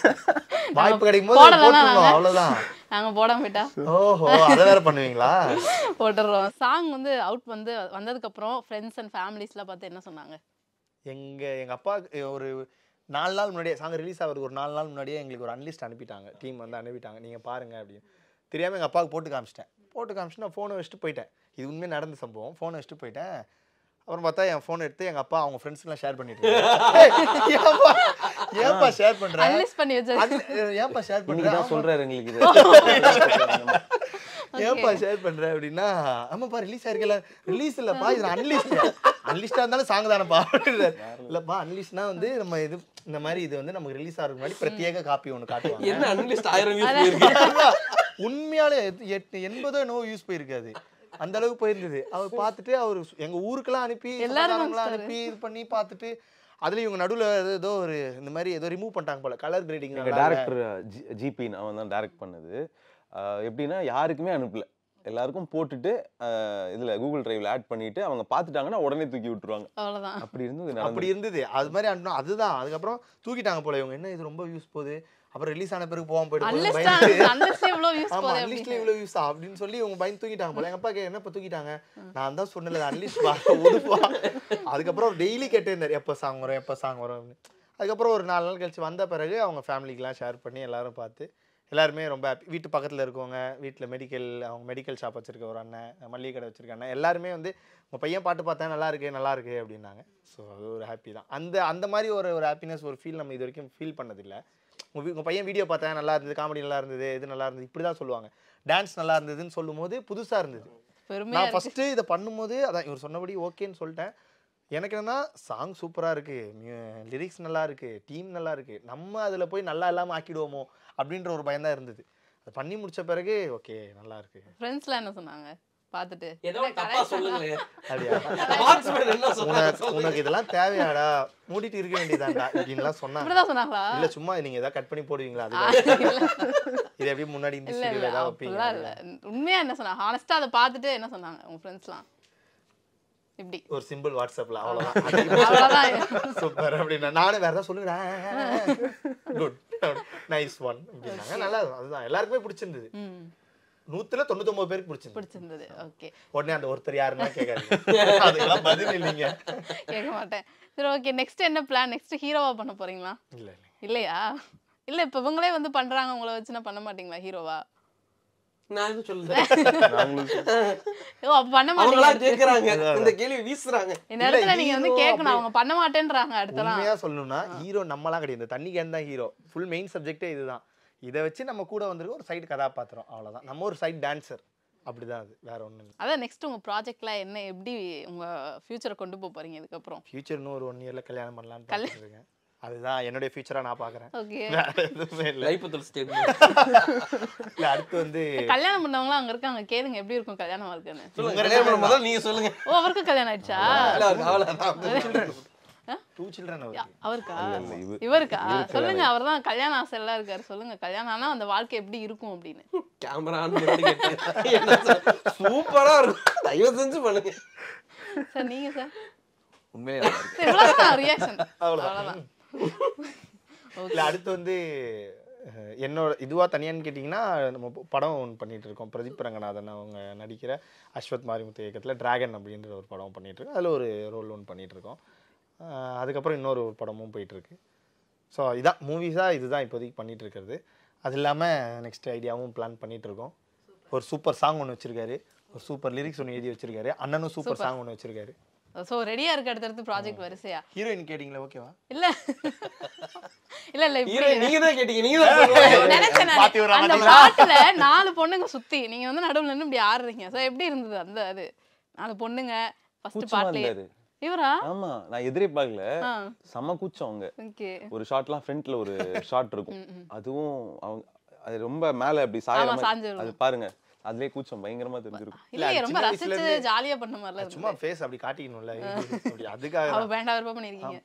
வாய்ப்பு கிடைக்கும் போது போடலாம் போட்டுருவோம் நாங்க. அவ்வளவுதான் நாங்க போடாம விட்டா ஓஹோ அதை வேற பண்ணுவீங்களா போட்டுடுறோம் சாங் வந்து அவுட் வந்து வந்ததுக்கு அப்புறம் ஃப்ரெண்ட்ஸ் அண்ட் ஃபேமிலிஸ்லாம் பார்த்து என்ன சொன்னாங்க எங்க எங்க அப்பா ஒரு நாலு நாள் முன்னாடியே சாங் ரிலீஸ் ஆகிறதுக்கு ஒரு நாலு நாள் முன்னாடியே எங்களுக்கு ஒரு அன்லிஸ்ட் அனுப்பிட்டாங்க டீம் வந்து அனுப்பிட்டாங்க நீங்க பாருங்க அப்படின்னு தெரியாம எங்க அப்பாவுக்கு போட்டு காமிச்சிட்டேன் போட்டு காமிச்சிட்டு நான் ஃபோனை வச்சுட்டு போயிட்டேன் இது உண்மையாக நடந்த சம்பவம் ஃபோனை வச்சுட்டு போயிட்டேன் அப்புறம் பார்த்தா என் ஃபோன் எடுத்து எங்க அப்பா அவங்க ஃப்ரெண்ட்ஸ்லாம் ஷேர் பண்ணிட்டு இருக்காங்க. ஏய், ஏன்பா ஏன்பா ஷேர் பண்ற அன்லிஸ்ட் பண்ணி வச்சது அது- ஏன்பா ஷேர் இன்னைக்கு பண்ற தான் சொல்றாரு எங்களுக்கு இது ஏன்பா ஷேர் பண்ற அப்படின்னா ஆமாப்பா ரிலீஸ் ஆயிருக்கல ரிலீஸ் இல்லப்பா இது அன்லிஸ்ட் அன்லிஸ்டா இருந்தாலும் சாங் தானப்பா அப்படின்றாரு. இல்லப்பா அன்லிஸ்ட்னா வந்து நம்ம இது இந்த மாதிரி இது வந்து நமக்கு ரிலீஸ் ஆகிறதுக்கு முன்னாடி பிரத்யேக காப்பி ஒன்று காட்டுவாங்க என்ன அன்லிஸ்ட் ஆயிரம் views போயிருக்கு அதுதான். உண்மையாலே எட்டு- எட்டு எண்பதோ என்னவோ யூஸ் போயிருக்காது அந்த அளவுக்கு போயிருந்தது அவர் பார்த்துட்டு அவர் எங்க ஊருக்கெல்லாம் அனுப்பி எல்லாரும் சொந்தக்காரங்களாம் அனுப்பி இது பண்ணி பார்த்துட்டு அதுல இவங்க நடுவுல ஏதோ ஒரு இந்த மாதிரி ஏதோ ரிமூவ் பண்ணிட்டாங்க போல கலர் கிரேடிங் எங்க டேரக்டர் ஜிபின்னு அவன் தான் டைரக்ட் பண்ணது ஆஹ் எப்படின்னா யாருக்குமே அனுப்பல எல்லாருக்கும் போட்டுட்டு ஆஹ் இதுல கூகுள் டிரைவ்ல ஆட் பண்ணிட்டு அவங்க பார்த்துட்டாங்கன்னா உடனே தூக்கி விட்டுருவாங்க அவ்வளவுதான் அப்படி இருந்தது அப்படி நடந்து இருந்தது அது மாதிரி அனுப்பினோம் அதுதான் அதுக்கப்புறம் தூக்கிட்டாங்க போல இவங்க என்ன இது ரொம்ப யூஸ் போகுது அப்புறம் ரிலீஸ் ஆன பிறகு போகாம போயிட்டு போகுதுன்னு பயந்து அன்லிஸ்ட் இவ்வளவு யூஸ் ஆமா போதே அன்லிஸ்ட்ல அப்படின்னு இவ்வளவு யூஸ் அப்படின்னு சொல்லி இவங்க பயந்து தூக்கிட்டாங்க போல எங்க அப்பா கே என்ன இப்ப தூக்கிட்டாங்க நான் தான் சொன்னல அன்லிஸ்ட் வா ஒதுப்பா அதுக்கப்புறம் டெய்லி கேட்டே இருந்தார் எப்போ சாங் வரும் எப்போ சாங் வரும் அப்படின்னு. அதுக்கப்புறம் ஒரு நாலு நாள் கழிச்சு வந்த பிறகு அவங்க ஃபேமிலிக்கெலாம் ஷேர் பண்ணி எல்லாரும் பார்த்து எல்லாருமே ரொம்ப happy. வீட்டு பக்கத்தில் இருக்கவங்க வீட்டில் மெடிக்கல் அவங்க மெடிக்கல் ஷாப் வச்சிருக்க ஒரு அண்ணன் மளிகை கடை வச்சிருக்க அண்ணன் எல்லாருமே வந்து உங்கள் பையன் பாட்டு பார்த்தா நல்லா இருக்கு நல்லா இருக்கு அப்படின்னாங்க ஸோ அது ஒரு ஹாப்பி தான் அந்த அந்த மாதிரி ஒரு ஒரு ஹாப்பினஸ் ஒரு ஃபீல் நம்ம இது வரைக்கும் ஃபீல் பண்ணதில்லை உங்கள் உங்கள் பையன் வீடியோ பார்த்தா நல்லா இருந்தது காமெடி நல்லா இருந்தது இது நல்லா இருந்தது இப்படி தான் சொல்லுவாங்க டான்ஸ் நல்லா இருந்ததுன்னு சொல்லும்போது புதுசாக இருந்தது பெருமையா நான் இருக்கு ஃபஸ்ட்டு இதை பண்ணும்போது அதான் இவர் சொன்னபடி ஓகேன்னு சொல்லிட்டேன் எனக்கு என்னன்னா சாங் சூப்பராக இருக்கு லிரிக்ஸ் நல்லா இருக்கு டீம் நல்லா இருக்கு நம்ம அதில் போய் நல்லா இல்லாமல் ஆக்கிடுவோமோ அப்படின்ற ஒரு பயம் தான் இருந்தது அது பண்ணி முடிச்ச பிறகு ஓகே நல்லா இருக்கு ஃப்ரெண்ட்ஸ்லாம் என்ன சொன்னாங்க பார்த்துட்டு ஏதோ தப்பா சொல்லுங்களேன் அப்படியா Marksman என்ன சொன்னாங்க உனக்கு உனக்கு இதெல்லாம் தேவையாடா மூடிட்டு இருக்க வேண்டியதாண்டா இப்படின்லாம் சொன்னாங்க இப்படிதான் சொன்னாங்களா இல்ல சும்மா நீங்க ஏதாவது கட் பண்ணி போடுவீங்களா ஆ, அது இல்ல. இது எப்படி முன்னாடி இந்த இல்ல ஸ்டுடியோல இல்ல ஏதாவது வைப்பீங்க அப்படிலாம் இல்ல உண்மையா என்ன சொன்னாங்க ஹானஸ்டா அதை பார்த்துட்டு என்ன சொன்னாங்க உங்க ஃப்ரெண்ட்ஸ்லாம் இப்படி ஒரு சிம்பிள் வாட்ஸ்அப்ல அவ்வளவுதான் அவ்வளவுதான் சூப்பர் அப்படின்னா நானும் வேற ஏதாவது சொல்லுறேன் குட் நைஸ் ஒன் அப்படின்னாங்க நல்லா இருக்கும். அதுதான் எல்லாருக்குமே பிடிச்சிருந்தது ம் நூத்துல தொண்ணூத்தொன்பது பேருக்கு பிடிச்சிருந்தது பிடிச்சிருந்தது ஓகே உடனே அந்த ஒருத்தர் யாருன்னா கேட்காதீங்க அதுக்கெல்லாம் பதில் இல்லைங்க கேட்க மாட்டேன் சரி ஓகே நெக்ஸ்ட் என்ன பிளான் நெக்ஸ்ட் ஹீரோவா பண்ண போறீங்களா இல்ல இல்ல இல்லையா இல்ல இப்ப இவங்களே வந்து பண்றாங்க உங்களை வச்சுனா பண்ண மாட்டீங்களா ஹீரோவா நான் எதுவும் சொல்லல ஓ அப்ப பண்ண அவங்களா மாட்டீங்க கேக்குறாங்க இந்த கேள்வி வீசுறாங்க இந்த இடத்துல நீங்க வந்து hero கேட்கணும் அவங்க பண்ண மாட்டேன்றாங்க அடுத்தலாம் உண்மையா சொல்லணும்னா ஹீரோ நம்மலாம் கிடையாது இந்த தண்ணி கேன் தான் ஹீரோ ஃபுல் மெயின் சப்ஜெக்டே இதுதான் இதை வச்சு நம்ம கூட வந்திருக்க ஒரு சைடு கதாபாத்திரம் அவ்வளவுதான் நம்ம ஒரு சைடு டான்சர் அப்படிதான் அது வேற ஒண்ணும் இல்லை அதான் நெக்ஸ்ட் உங்க ப்ராஜெக்ட்ல என்ன எப்படி உங்க ஃபியூச்சரை கொண்டு போக போறீங்க இதுக்கப்புறம் ஃபியூச்சர் இன்னும் ஒரு ஒன் இயர்ல கல்யாணம் பண்ணலாம்னு பார்த்துட்டு இருக்கேன் அதுதான் என்னுடைய ஃபியூச்சரா நான் பாக்குறேன் ஓகே வேற எதுவுமே இல்லை லைஃப் ஸ்டேட் இல்ல அடுத்து வந்து கல்யாணம் பண்ணவங்களாம் அங்க இருக்காங்க கேளுங்க எப்படி இருக்கும் கல்யாணம் இருக்குன்னு சொல்லுங்க கல்யாணம் பண்ணும் முதல்ல நீங்க சொல்லுங்க ஓ அவருக்கும் கல்யாணம் ஆயிடுச்சா டூ சில்ட்ரன் அவருக்கு அவருக்கா இல்ல, இவ- இவருக்கா சொல்லுங்க அவர்தான் கல்யாணம் ஆசை எல்லாம் இருக்காரு சொல்லுங்க கல்யாணம் ஆனா அந்த வாழ்க்கை எப்படி இருக்கும் அப்படின்னு கேமரா சூப்பரா இருக்கும் தயவு செஞ்சு பண்ணுங்க சார் நீங்க சார் உண்மையிலே நல்லா இருக்கு. இவ்வளவுதான் ரியாக்ஷன் அவ்வளவுதான். அவ்வளவுதான் இல்ல அடுத்து வந்து அஹ், என்னோட இதுவா தனியான்னு கேட்டிங்கன்னா நம்ம ப- படம் ஒன்று பண்ணிட்டு இருக்கோம் பிரதீப் ரங்கநாதன் அவங்க நடிக்கிற அஸ்வத் மாரிமுத்து இயக்கத்துல டிராகன் அப்படின்ற ஒரு படம் பண்ணிட்டு இருக்கோம் அதில் ஒரு ரோல் ஒன்று பண்ணிட்டு இருக்கோம் அஹ், அதுக்கப்புறம் இன்னொரு ஒரு படமும் போயிட்டு இருக்கு ஸோ இதான் மூவிஸாக இதுதான் இப்போதைக்கு பண்ணிட்டு இருக்கிறது அது இல்லாமல் நெக்ஸ்ட் ஐடியாவும் பிளான் பண்ணிட்டு இருக்கோம் ஒரு சூப்பர் சாங் ஒன்று வச்சிருக்காரு ஒரு சூப்பர் லிரிக்ஸ் ஒன்று எழுதி வச்சிருக்காரு அண்ணனும் சூப்பர் சாங் ஒன்று வச்சிருக்காரு சோ ரெடியா இருக்கு அடுத்தடுத்து ப்ராஜெக்ட் வரிசையா ஹீரோயின் கேட்டிங்களா ஓகேவா இல்ல இல்ல இல்ல இப்படி ஹீரோ நீங்க தான் கேட்டீங்க நீங்க தான் சொல்லுங்க. நினைச்சேன் நானு. பாத்தி விடுறா, அந்த பாத்தீங்களா? பாட்டுல நாலு பொண்ணுங்க சுத்தி நீங்க வந்து நடுவுல நின்னு இப்படி ஆடுறீங்க சோ எப்படி இருந்தது அந்த அது நாலு பொண்ணுங்க ஃபர்ஸ்ட் கூச்சமா பாட்டுலயே இருந்தாரு இவரா ஆமா நான் எதிரே பார்க்கல ஆ செம கூச்சம் அவங்க ஓகே ஒரு ஷாட்லாம் ஃப்ரண்ட்ல ஒரு ஷாட் இருக்கும் அதுவும் அவங்க அது ரொம்ப மேல அப்படி சாயற ஆமா, மாதிரி சாஞ்சிரும். அது பாருங்க அதுலயே கூச்சம் பயங்கரமா தெரிஞ்சிருக்கும் இல்லையே அது ரொம்ப சின்ன ரசிச்சு வயசுல இருந்தே- ஜாலியா பண்ண மாதிரிலாம் இருக்கு சும்மா ஃபேஸ் அப்படி காட்டிக்கணும்ல அப்படி அதுக்காக அவ தான். வேண்டாம் விருப்பம் பண்ணிருக்கீங்க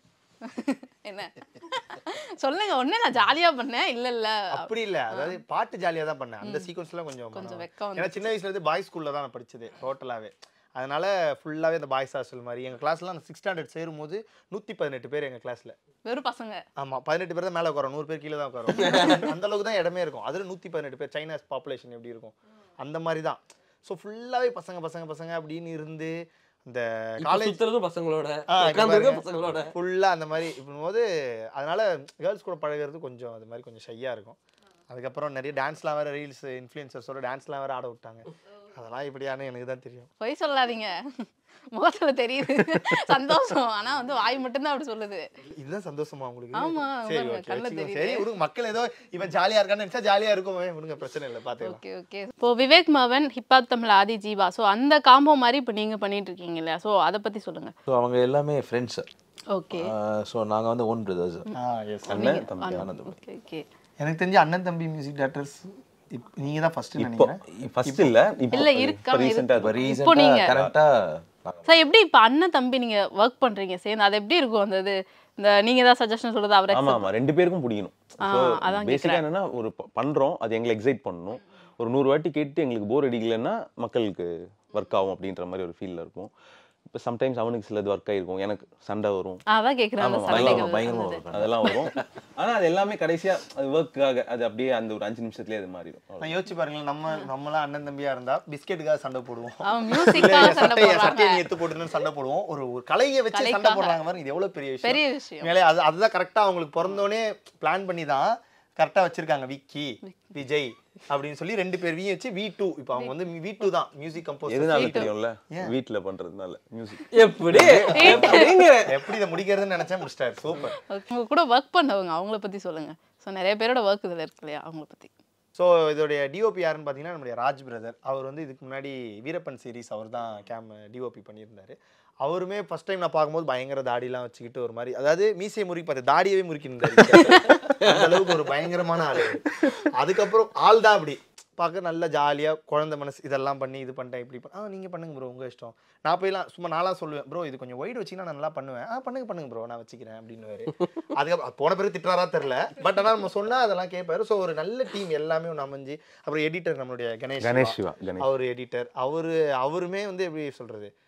என்ன சொல்லுங்க ஒண்ணு நான் ஜாலியா பண்ணேன் இல்ல இல்ல அப்படி இல்ல அதாவது பாட்டு ஜாலியா தான் பண்ணேன் அந்த சீக்வன்ஸ்ல கொஞ்சம் கொஞ்சம் மனம். வெக்கம் ஏன்னா சின்ன வயசுல இருந்து பாய்ஸ் ஸ்கூல்ல தான் நான் படிச்சது டோட்டலாவே அதனால ஃபுல்லாவே அந்த பாய்ஸ் ஹாஸ்டல் மாதிரி எங்க கிளாஸ்லாம் சிக்ஸ் ஸ்டாண்டர்ட் சேரும் போது நூத்தி பதினெட்டு பேர் எங்க கிளாஸ்ல வெறும் பசங்க ஆமா பதினெட்டு பேர் தான் மேல உட்காரோம் நூறு பேர் கீழே தான் உட்காரோம் அந்த அளவுக்கு தான் இடமே இருக்கும் அதுல நூத்தி பதினெட்டு பேர் சைனாஸ் பாப்புலேஷன் எப்படி இருக்கும் அந்த மாதிரி தான் ஸோ ஃபுல்லாவே பசங்க பசங்க பசங்க அப்படின்னு இருந்து இந்த இப்ப காலேஜ் சுத்துறதும் பசங்களோட ஆ, இங்க உட்கார்ந்திருக்க பாருங்க. பசங்களோட ஃபுல்லா அந்த மாதிரி போது அதனால கேர்ள்ஸ் கூட பழகுறது கொஞ்சம் அது மாதிரி கொஞ்சம் ஷையா இருக்கும் அதுக்கப்புறம் நிறைய டான்ஸ்லாம் வேற ரீல்ஸ் இன்ஃப்ளூயன்சர்ஸோட டான்ஸ்லாம் வேற ஆட விட்டாங்க அதெல்லாம் இப்படியானு எனக்கு தான் தெரியும் பொய் சொல்லாதீங்க முகத்துல தெரியுது சந்தோஷம் ஆனா வந்து வாய் மட்டும்தான் அப்படி சொல்லுது இதுதான் சந்தோஷமா உங்களுக்கு ஆமா, சரி பாருங்க, ஓகே கண்ணுல வச்சுக்கோங்க. தெரியுது. சரி விடுங்க மக்கள் ஏதோ இவன் ஜாலியா இருக்கான்னு நினைச்சா ஜாலியா இருக்கும் விடுங்க பிரச்சனை இல்லை பாத்துக்கலாம் ஓகே ஓகே இப்போ விவேக் மவன் ஹிப்ஹாப் தமிழ் ஆதி ஜீவா ஸோ அந்த காம்போ மாதிரி இப்போ நீங்க பண்ணிட்டு இருக்கீங்க இல்லையா ஸோ அதை பத்தி சொல்லுங்க ஸோ அவங்க எல்லாமே ஃப்ரெண்ட்ஸ் ஓகே ஸோ நாங்கள் வந்து ஓன் பிரதர்ஸ் ஆ எஸ் அண்ணன் தம்பி அண்ணன் தம்பி. ஓகே ஓகே எனக்கு தெரிஞ்சு அண்ணன் தம்பி மியூசிக் டேரக்டர்ஸ் நீங்க தான் ஃபர்ஸ்ட் இப்போ நினைக்கிறேன் ஃபர்ஸ்ட் இல்ல இப்போ இல்ல, இருக்காங்க, ரீசெண்டா இப்போ இப்போ நீங்க- ரீசெண்டாக கரெக்டாக சார் எப்படி இப்போ அண்ணன் தம்பி நீங்க ஒர்க் பண்றீங்க சேர்ந்து அது எப்படி இருக்கும் அந்த இது இந்த நீங்க ஏதாவது சஜஷன் சொல்றது அவரை ஆமா ஆமா ரெண்டு பேருக்கும் பிடிக்கணும் ஆ, ஸோ அதான் பேசிக்கா என்னன்னா ஒரு ப- பண்றோம் அது எங்களை எக்ஸைட் பண்ணணும் ஒரு நூறு வாட்டி கேட்டு எங்களுக்கு போர் அடிக்கலைன்னா மக்களுக்கு ஒர்க் ஆகும் அப்படின்ற மாதிரி ஒரு ஃபீல்ல இருக்கும் இப்போ சம்டைம்ஸ் அவனுக்கு சிலது ஒர்க் ஆயிருக்கும் எனக்கு சண்டை வரும் அதான் கேக்குறேன் அந்த ஆமா, சண்டைகள் பயங்கரமா பயங்கரமா அந்த இது. இருக்கும். அதெல்லாம் வரும் ஆனா அது எல்லாமே கடைசியா அது ஒர்க்காக அது அப்படியே அந்த ஒரு அஞ்சு நிமிஷத்துலயே அது மாறிடும் அவ்வளவுதான். நான் யோசிச்சு பாருங்களேன் நம்ம நம்மளாம் அண்ணன் தம்பியா இருந்தா பிஸ்கெட்டுக்காக சண்டை போடுவோம் அவன் இல்ல, மியூசிக்காக என் சண்டை சட்டையை போடுறாங்க சட்டையை நீ எடுத்து போட்டுன்னு சண்டை போடுவோம் ஒரு ஒரு கலையை வச்சு சண்டை கலைக்காக. போடுறாங்க பாருங்க இது எவ்வளவு பெரிய விஷயம் பெரிய விஷயம் மேலே அது அதுதான் கரெக்டா அவங்களுக்கு பிறந்தோடனே பிளான் பண்ணி தான் கரெக்டா வச்சிருக்காங்க விக்கி விஜய் அப்படின்னு சொல்லி ரெண்டு பேர் வி வச்சு வி டூ இப்போ அவங்க வந்து வி டூ தான் மியூசிக் கம்போஸ் எதனால தெரியும்ல வீட்ல பண்றதுனால மியூசிக் எப்படி எப்படிங்கிற எப்படி இதை முடிக்கிறதுன்னு நினைச்சேன் முடிச்சிட்டாரு சூப்பர் உங்க கூட ஒர்க் பண்ணவங்க அவங்கள பத்தி சொல்லுங்க ஸோ நிறைய பேரோட ஒர்க் இதுல இருக்கு இல்லையா அவங்கள பத்தி ஸோ இதோடைய டிஓபி யாருன்னு பார்த்தீங்கன்னா நம்முடைய ராஜ் பிரதர் அவர் வந்து இதுக்கு முன்னாடி வீரப்பன் சீரிஸ் அவர் தான் கேம் டிஓபி பண்ணியிருந்தாரு அவருமே ஃபர்ஸ்ட் டைம் நான் பார்க்கும்போது பயங்கர தாடிலாம் வச்சுக்கிட்டு ஒரு மாதிரி அதாவது மீசையை முறுக்கி பார்த்து தாடியவே முறுக்கிருந்தாரு அந்த அளவுக்கு ஒரு பயங்கரமான ஆள் அதுக்கப்புறம் ஆள் தான் அப்படி பார்க்க நல்ல ஜாலியாக குழந்தை மனசு இதெல்லாம் பண்ணி இது பண்ணிட்டேன் இப்படி பண்ண ஆ நீங்கள் பண்ணுங்க ப்ரோ உங்கள் இஷ்டம் நான் போய்லாம் சும்மா நாளாக சொல்லுவேன் ப்ரோ இது கொஞ்சம் ஒயிட் வச்சிங்கன்னா நான் நல்லா பண்ணுவேன் ஆ பண்ணுங்க பண்ணுங்க ப்ரோ நான் வச்சுக்கிறேன் அப்படின்னு அதுக்கப்புறம் போன பிறகு திட்டுறாரா தெரில பட் ஆனால் நம்ம சொன்னால் அதெல்லாம் கேட்பாரு ஸோ ஒரு நல்ல டீம் எல்லாமே ஒன்று அமைஞ்சு அப்புறம் எடிட்டர் நம்மளுடைய கணேஷ் கணேஷ் சிவா. சிவா கணேஷ் அவர் எடிட்டர் அவரு அவருமே வந்து எப்படி சொல்றது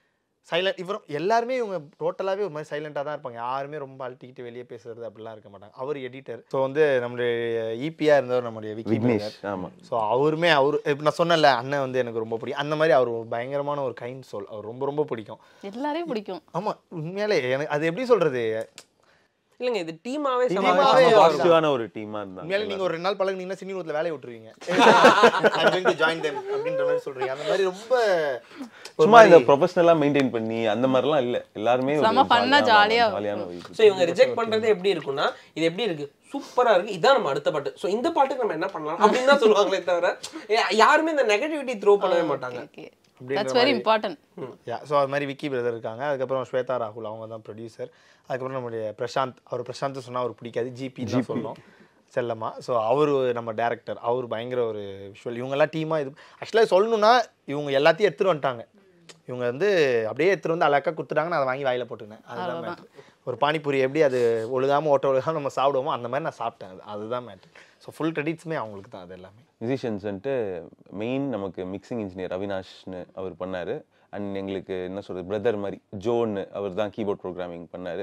சைலண்ட் இவரும் எல்லாருமே இவங்க டோட்டலாகவே ஒரு மாதிரி சைலண்டாக தான் இருப்பாங்க யாருமே ரொம்ப அழட்டிக்கிட்டு வெளியே பேசுறது அப்படிலாம் இருக்க மாட்டாங்க அவர் எடிட்டர் ஸோ வந்து நம்மளுடைய ஈபியாக இருந்தவர் நம்முடைய விக்கி விக்னேஷ் ஆமா ஸோ அவருமே அவர் இப்போ நான் சொன்னேன்ல அண்ணன் வந்து எனக்கு ரொம்ப பிடிக்கும் அந்த மாதிரி அவர் ஒரு பயங்கரமான ஒரு கைண்ட் சோல் அவர் ரொம்ப ரொம்ப பிடிக்கும் எல்லாரையும் பிடிக்கும் ஆமாம் உண்மையாலே எனக்கு அது எப்படி சொல்கிறது இல்லைங்க இது டீமாவே Team-ஆவே சமாளிச்சு ஒரு வரும். பாசிட்டிவான ஒரு டீமா இருந்தாங்க உண்மையாலே நீங்கள் ஒரு ரெண்டு நாள் பழகுனீங்கன்னா சினி நூத்தில் வேலையை விட்டுருவீங்க I'm going to join them அப்படின்ற மாதிரி சொல்கிறீங்க அந்த மாதிரி ரொம்ப ஒரு சும்மா இந்த மாதிரி- ப்ரொஃபஷனலா மெயின்டைன் பண்ணி அந்த மாதிரிலாம் இல்ல எல்லாருமே ஒரு செம fun ஆ, jolly-ஆ ஜாலியான ஸோ இவங்க ரிஜெக்ட் பண்றது எப்படி இருக்கும்னா இது எப்படி இருக்கு சூப்பரா இருக்கு இதான் நம்ம அடுத்த பாட்டு ஸோ இந்த பாட்டுக்கு நம்ம என்ன பண்ணலாம் அப்படின்னு தான் சொல்லுவாங்களே தவிர யா- யாருமே இந்த நெகட்டிவிட்டி த்ரோ பண்ணவே மாட்டாங்க ஓகே அப்படின்ற that's very important yeah so அது மாதிரி விக்கி பிரதர் இருக்காங்க அதுக்கப்புறம் ஸ்வேதா ராகுல் அவங்க தான் ப்ரொடியூசர் அதுக்கப்புறம் நம்மளுடைய பிரசாந்த் அவர் பிரசாந்த் சொன்னா அவருக்கு பிடிக்காது ஜிபி தான் சொல்லணும் செல்லம்மா ஸோ அவர் நம்ம டேரக்டர் அவர் பயங்கர ஒரு விஷுவல் இவங்கெல்லாம் டீமாக இது ஆக்சுவலாக சொல்லணும்னா இவங்க எல்லாத்தையும் எடுத்துட்டு வந்துட்டாங்க இவங்க வந்து அப்படியே எடுத்துட்டு வந்து அழகா கொடுத்துட்டாங்க நான் அதை வாங்கி வாயில போட்டுக்கினேன் அதுதான் மேட்ரு ஒரு பானிபூரி எப்படி அது ஒழுகாம ஓட்ட ஒழுகாம நம்ம சாப்பிடுவோமோ அந்த மாதிரி நான் சாப்பிட்டேன் அது அதுதான் மேட்ரு ஸோ ஃபுல் கிரெடிட்ஸுமே அவங்களுக்கு தான் அது எல்லாமே மியூசிஷியன்ஸ் வந்துட்டு மெயின் நமக்கு மிக்சிங் இன்ஜினியர் அவினாஷ்னு அவர் பண்ணாரு அண்ட் எங்களுக்கு என்ன சொல்றது பிரதர் மாதிரி ஜோன்னு அவர் தான் கீபோர்ட் ப்ரோக்ராமிங் பண்ணாரு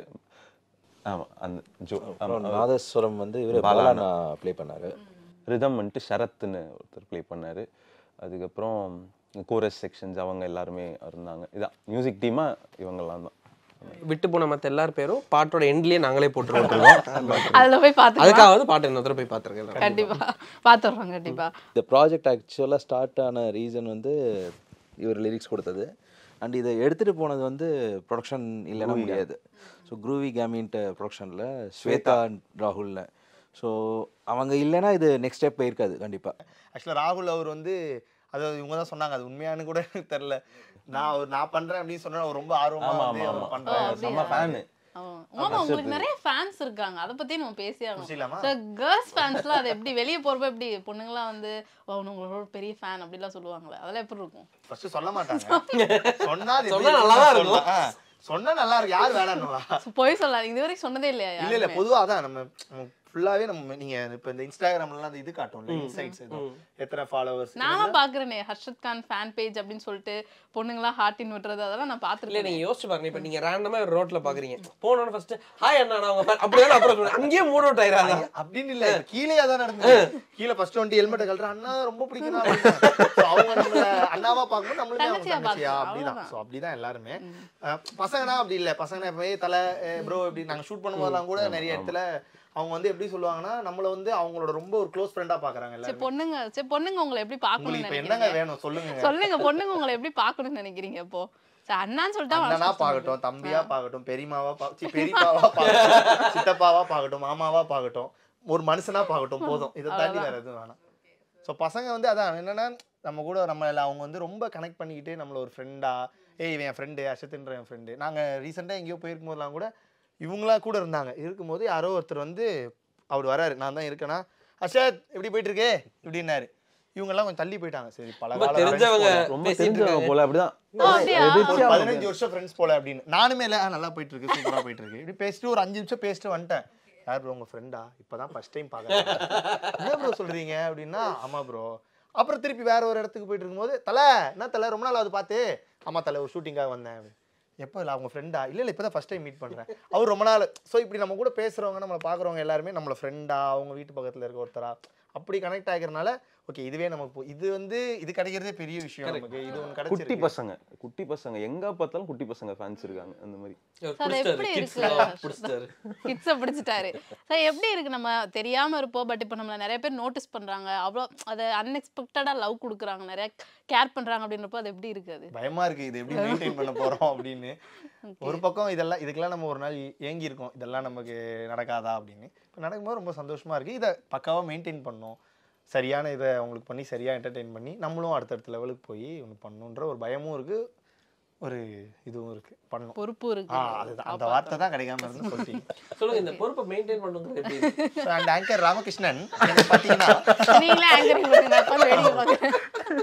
ஆமா அந்த ஜோ ஆமா, அப்புறம் அவர் நாதஸ்வரம் வந்து இவர் பாலானா. பாலானா ப்ளே பண்ணாரு ரிதம் வந்துட்டு ஷரத்னு ஒருத்தர் ப்ளே பண்ணாரு அதுக்கப்புறம் கோரஸ் செக்ஷன்ஸ் அவங்க எல்லாருமே இருந்தாங்க இதான் மியூசிக் டீமா இவங்கெல்லாம் தான் விட்டு போன மத்த எல்லார் பேரும் பாட்டோட எண்ட்லயே நாங்களே போட்டுருவோம் அதுல போய் பார்த்துக்கலாம் அதுக்காவது பாட்டு இன்னொரு போய் பார்த்துருக்கேன் கண்டிப்பா பார்த்துடுறோம் கண்டிப்பா இந்த ப்ராஜெக்ட் ஆக்சுவலாக ஸ்டார்ட் ஆன ரீசன் வந்து இவர் லிரிக்ஸ் கொடுத்தது அண்ட் இதை எடுத்துகிட்டு போனது வந்து ப்ரொடக்ஷன் இல்லைன்னா முடியாது ஸோ குரூவி கேமின்ட்டு ப்ரொடக்ஷனில் ஸ்வேதா ராகுல்னு ஸோ அவங்க இல்லைன்னா இது நெக்ஸ்ட் ஸ்டெப் போயிருக்காது கண்டிப்பாக ஆக்சுவலாக ராகுல் அவர் வந்து அதாவது இவங்க தான் சொன்னாங்க அது உண்மையானு கூட எனக்கு தெரில நான் அவர் நான் பண்றேன் அப்படின்னு சொன்னா அவர் ரொம்ப ஆர்வமா ஆமா, வந்து ஆமா, அவர் ஆமா. பண்றேன் செம்ம ஃபேனு ஆமா உங்களுக்கு நிறைய ஃபேன்ஸ் இருக்காங்க அதை பத்தி நம்ம பேசி முடிச்சிடலாமா? ஆகணும் கேர்ள்ஸ் ஃபேன்ஸ்லாம் அது எப்படி வெளிய போறப்ப எப்படி பொண்ணுங்கலாம் வந்து "ஓ, உங்களோட பெரிய ஃபேன் அப்படிலாம் சொல்லுவாங்களே அதெல்லாம் எப்படி இருக்கும் ஃபர்ஸ்ட் சொல்ல மாட்டாங்க சொன்னா அது சொன்னா எப்படி நல்லா தான் இருக்கும்னு இருக்கும். சொல்லலாம். ஆ, சொன்னா நல்லா இருக்கு யார் வேணாம்னுவா So, பொய் சொல்லாது இது வரைக்கும் சொன்னதே இல்லையா இல்ல இல்ல யாருமே? பொதுவா அதான் நம்ம ஃபுல்லாவே நம்ம நீங்க இப்ப இந்த இன்ஸ்டாகிராம்ல அந்த இது காட்டும்ல இன்சைட்ஸ் எத்தனை ஃபாலோவர்ஸ் நானும் பாக்குறேனே ஹர்ஷத் கான் ஃபேன் பேஜ் அப்படின்னு சொல்லிட்டு பொண்ணுங்களாம் ஹார்டின் விட்டுறது அதெல்லாம் நான் இல்ல பாத்துருக்கேன் நீங்க யோசிச்சு பாருங்க இப்ப நீங்க ரேண்டமா ஒரு ரோட்ல பாக்குறீங்க போனோட ஃபர்ஸ்ட் ஹாய் அண்ணா நான் உங்க fan." அப்படியே அப்புறம் சொல்லுவேன். அங்கேயே மூட் அவுட் ஆயிராங்க அப்படின்னு இல்ல இப்ப கீழேயே தான் நடந்தது கீழே ஃபர்ஸ்ட் வண்டி ஹெல்மெட் கழட்டுற அண்ணா ரொம்ப பிடிக்கும் அவங்க நம்மள அண்ணாவா பார்க்கும்போது நம்மளுமே அவங்க தங்கச்சியா தங்கச்சியா பார்க்கணும், அப்படிதான் அவ்வளவுதான். ஸோ அப்படிதான் எல்லாருமே அஹ், பசங்கன்னா அப்படி இல்ல பசங்கன்னா எப்பவே தலை ப்ரோ இப்படி நாங்க ஷூட் பண்ணும்போதெல்லாம் கூட நிறைய இடத்துல அவங்க வந்து எப்படி சொல்லுவாங்கன்னா நம்மள வந்து அவங்களோட ரொம்ப ஒரு க்ளோஸ் ஃப்ரெண்டா பாக்குறாங்க சரி எல்லாரும் பொண்ணுங்க சரி பொண்ணுங்க உங்களை எப்படி உங்களுக்கு பாக்கணும்னு இப்ப என்னங்க நினைக்கிறீங்க வேணும் சொல்லுங்க சொல்லுங்க பொண்ணுங்க உங்களை எப்படி பாக்கணும்னு நினைக்கிறீங்க இப்போ சரி அண்ணான்னு சொல்லிட்டா அண்ணனா மனசு கஷ்டமா பார்க்கட்டும் இருக்கு. தம்பியா பார்க்கட்டும் பெரியமாவா பா சி, பெரியப்பாவா பார்க்கட்டும் சித்தப்பாவா பார்க்கட்டும் மாமாவா பார்க்கட்டும் ஒரு மனுஷனா பார்க்கட்டும் போதும் இதை தாண்டி வேற எதுவும் வேணாம் ஸோ பசங்க வந்து அதான் என்னன்னா நம்ம கூட நம்ம எல்லாம் அவங்க வந்து ரொம்ப கனெக்ட் பண்ணிக்கிட்டு நம்மள ஒரு ஃப்ரெண்டா ஏய் இவன் என் ஃப்ரெண்டு அஷத்துன்ற என் ஃப்ரெண்டு நாங்கள் ரீசெண்டாக எங்கேயோ போயிருக்கும் போதெல்லாம் கூட இவங்களா கூட இருந்தாங்க இருக்கும்போது யாரோ ஒருத்தர் வந்து அவர் வராரு நான் தான் இருக்கேனா அஷத் எப்படி போயிட்டு இருக்கே இப்படின்னாரு இவங்கெல்லாம் கொஞ்சம் தள்ளி போயிட்டாங்க சரி பல ரொம்ப கால தெரிஞ்சவங்க friends போல. ரொம்ப பேசிட்டு தெரிஞ்சவங்க இருக்காங்க. போல அப்படிதான் ஓ, அப்படியா? ஒரு பதினஞ்சு வருஷம் ஃப்ரெண்ட்ஸ் போல அப்படின்னு நானுமே இல்லை நல்லா போயிட்டு இருக்கு சூப்பரா போயிட்டு இருக்கு இப்படி பேசிட்டு ஒரு அஞ்சு நிமிஷம் பேசிட்டு வந்துட்டேன் யார் ப்ரோ உங்க ஃப்ரெண்டா இப்பதான் ஃபர்ஸ்ட் டைம் பார்க்கறேன் என்ன ப்ரோ சொல்றீங்க அப்படின்னா ஆமா ப்ரோ அப்புறம் திருப்பி வேற ஒரு இடத்துக்கு போயிட்டு இருக்கும்போது தலை என்ன தலை ரொம்ப நாள் ஆகுது பார்த்து ஆமா தலை ஒரு ஷூட்டிங்காக வந்தேன் அப்படின்னு. எப்போ இல்லை அவங்க ஃப்ரெண்டா இல்லை இல்லை இப்போ தான் ஃபஸ்ட் டைம் மீட் பண்ணுறேன் அவர் ரொம்ப நாள் ஸோ இப்படி நம்ம கூட பேசுகிறவங்க நம்மளை பார்க்குறவங்க எல்லாருமே நம்மளை ஃப்ரெண்டா அவங்க வீட்டு பக்கத்தில் இருக்க ஒருத்தரா அப்படி கனெக்ட் ஆகிறனால ஓகே இதுவே நமக்கு போ- இது வந்து இது கிடைக்கிறதே பெரிய விஷயம் நமக்கு இது ஒன்று குட்டி கிடைச்சிருக்கு பசங்க குட்டி பசங்க எங்க பார்த்தாலும் குட்டி பசங்க ஃபேன்ஸ் இருக்காங்க அந்த மாதிரி இவர் அது பிடிச்சிட்டாரு, எப்படி kids இருக்கு? எல்லாம் பிடிச்சிட்டாரு. கிட்ஸை பிடிச்சிட்டாரு சார் எப்படி இருக்கு நம்ம தெரியாம இருப்போம் பட் இப்போ நம்மள நிறைய பேர் நோட்டீஸ் பண்றாங்க அவ்வளோ அதை அன்எக்ஸ்பெக்டடா லவ் கொடுக்குறாங்க நிறைய கேர் பண்றாங்க அப்படின்றப்போ அது எப்படி இருக்கு அது பயமா இருக்கு இது எப்படி மெயின்டைன் பண்ண போறோம் அப்படின்னு ஒரு பக்கம் இதெல்லாம் இதுக்கெல்லாம் நம்ம ஒரு நாள் ஏங்கி இருக்கோம் இதெல்லாம் நமக்கு நடக்காதா அப்படின்னு இப்போ நடக்கும்போது ரொம்ப சந்தோஷமா இருக்கு இதை பக்காவா மெயின்டைன் பண்ணோம் சரியான இதை அவங்களுக்கு பண்ணி சரியா என்டர்டெயின் பண்ணி நம்மளும் அடுத்தடுத்த லெவலுக்கு போய் ஒன்று பண்ணணுன்ற ஒரு பயமும் இருக்கு ஒரு இதுவும் இருக்கு பண்ணணும் பொறுப்பு ஆ இருக்கு அதுதான் அந்த வார்த்தை தான் கிடைக்காம இருந்து சொல்லிட்டீங்க சொல்லுங்க இந்த பொறுப்பை மெயின்டைன் பண்ணுங்கிறது எப்படி இருக்கு? So, அந்த ஆங்கர் ராமகிருஷ்ணன் எனக்கு பார்த்தீங்கன்னா நீங்களே ஆங்கரிங் பண்ணுங்க அப்ப வேடிக்கை பார்க்குறேன்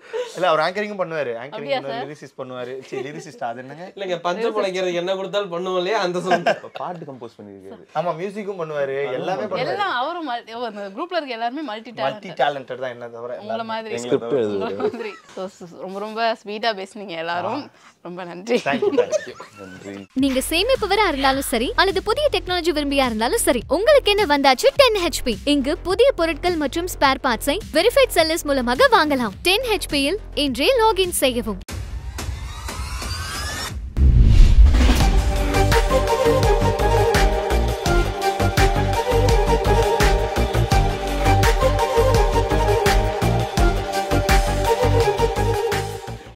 இல்ல அவர் ஆங்கரிங்கும் பண்ணுவாரு அப்படியா ஆங்கரிங் லிரிசிஸ்ட் பண்ணுவாரு சரி லிரிசிஸ்ட் அது என்னங்க இல்லைங்க பஞ்ச பிழைக்கிறதுக்கு என்ன கொடுத்தாலும் பண்ணுவோம் இல்லையா அந்த song. இப்ப பாட்டு கம்போஸ் பண்ணியிருக்காரு ஆமா மியூசிக்கும் பண்ணுவாரு எல்லாமே பண்ணுவாரு எல்லாம் அவரும் multi- ஓ, அந்த குரூப்ல இருக்க எல்லாருமே மல்டி மல்டி டேலண்டட் தான் என்ன தவிர உங்களை மாதிரி ஸ்கிரிப்ட் எழுதுறது உங்களை மாதிரி So, so, ரொம்ப ரொம்ப ஸ்வீட்டா பேசுனீங்க எல்லாரும் ரொம்ப நன்றி தேங்க்யூ தேங்க்யூ நன்றி நீங்க சேமிப்பவரா இருந்தாலும் சரி அல்லது புதிய டெக்னாலஜி விரும்பியா இருந்தாலும் சரி உங்களுக்கு என்ன வந்தாச்சு டென் ஹெச்பி இங்கு புதிய பொருட்கள் மற்றும் ஸ்பேர் பார்ட்ஸை வெரிஃபைட் செல்லர்ஸ் மூலமாக வாங்கலாம் டென் ஹெச்பியில் இன்றே லாகின் செய்யவும்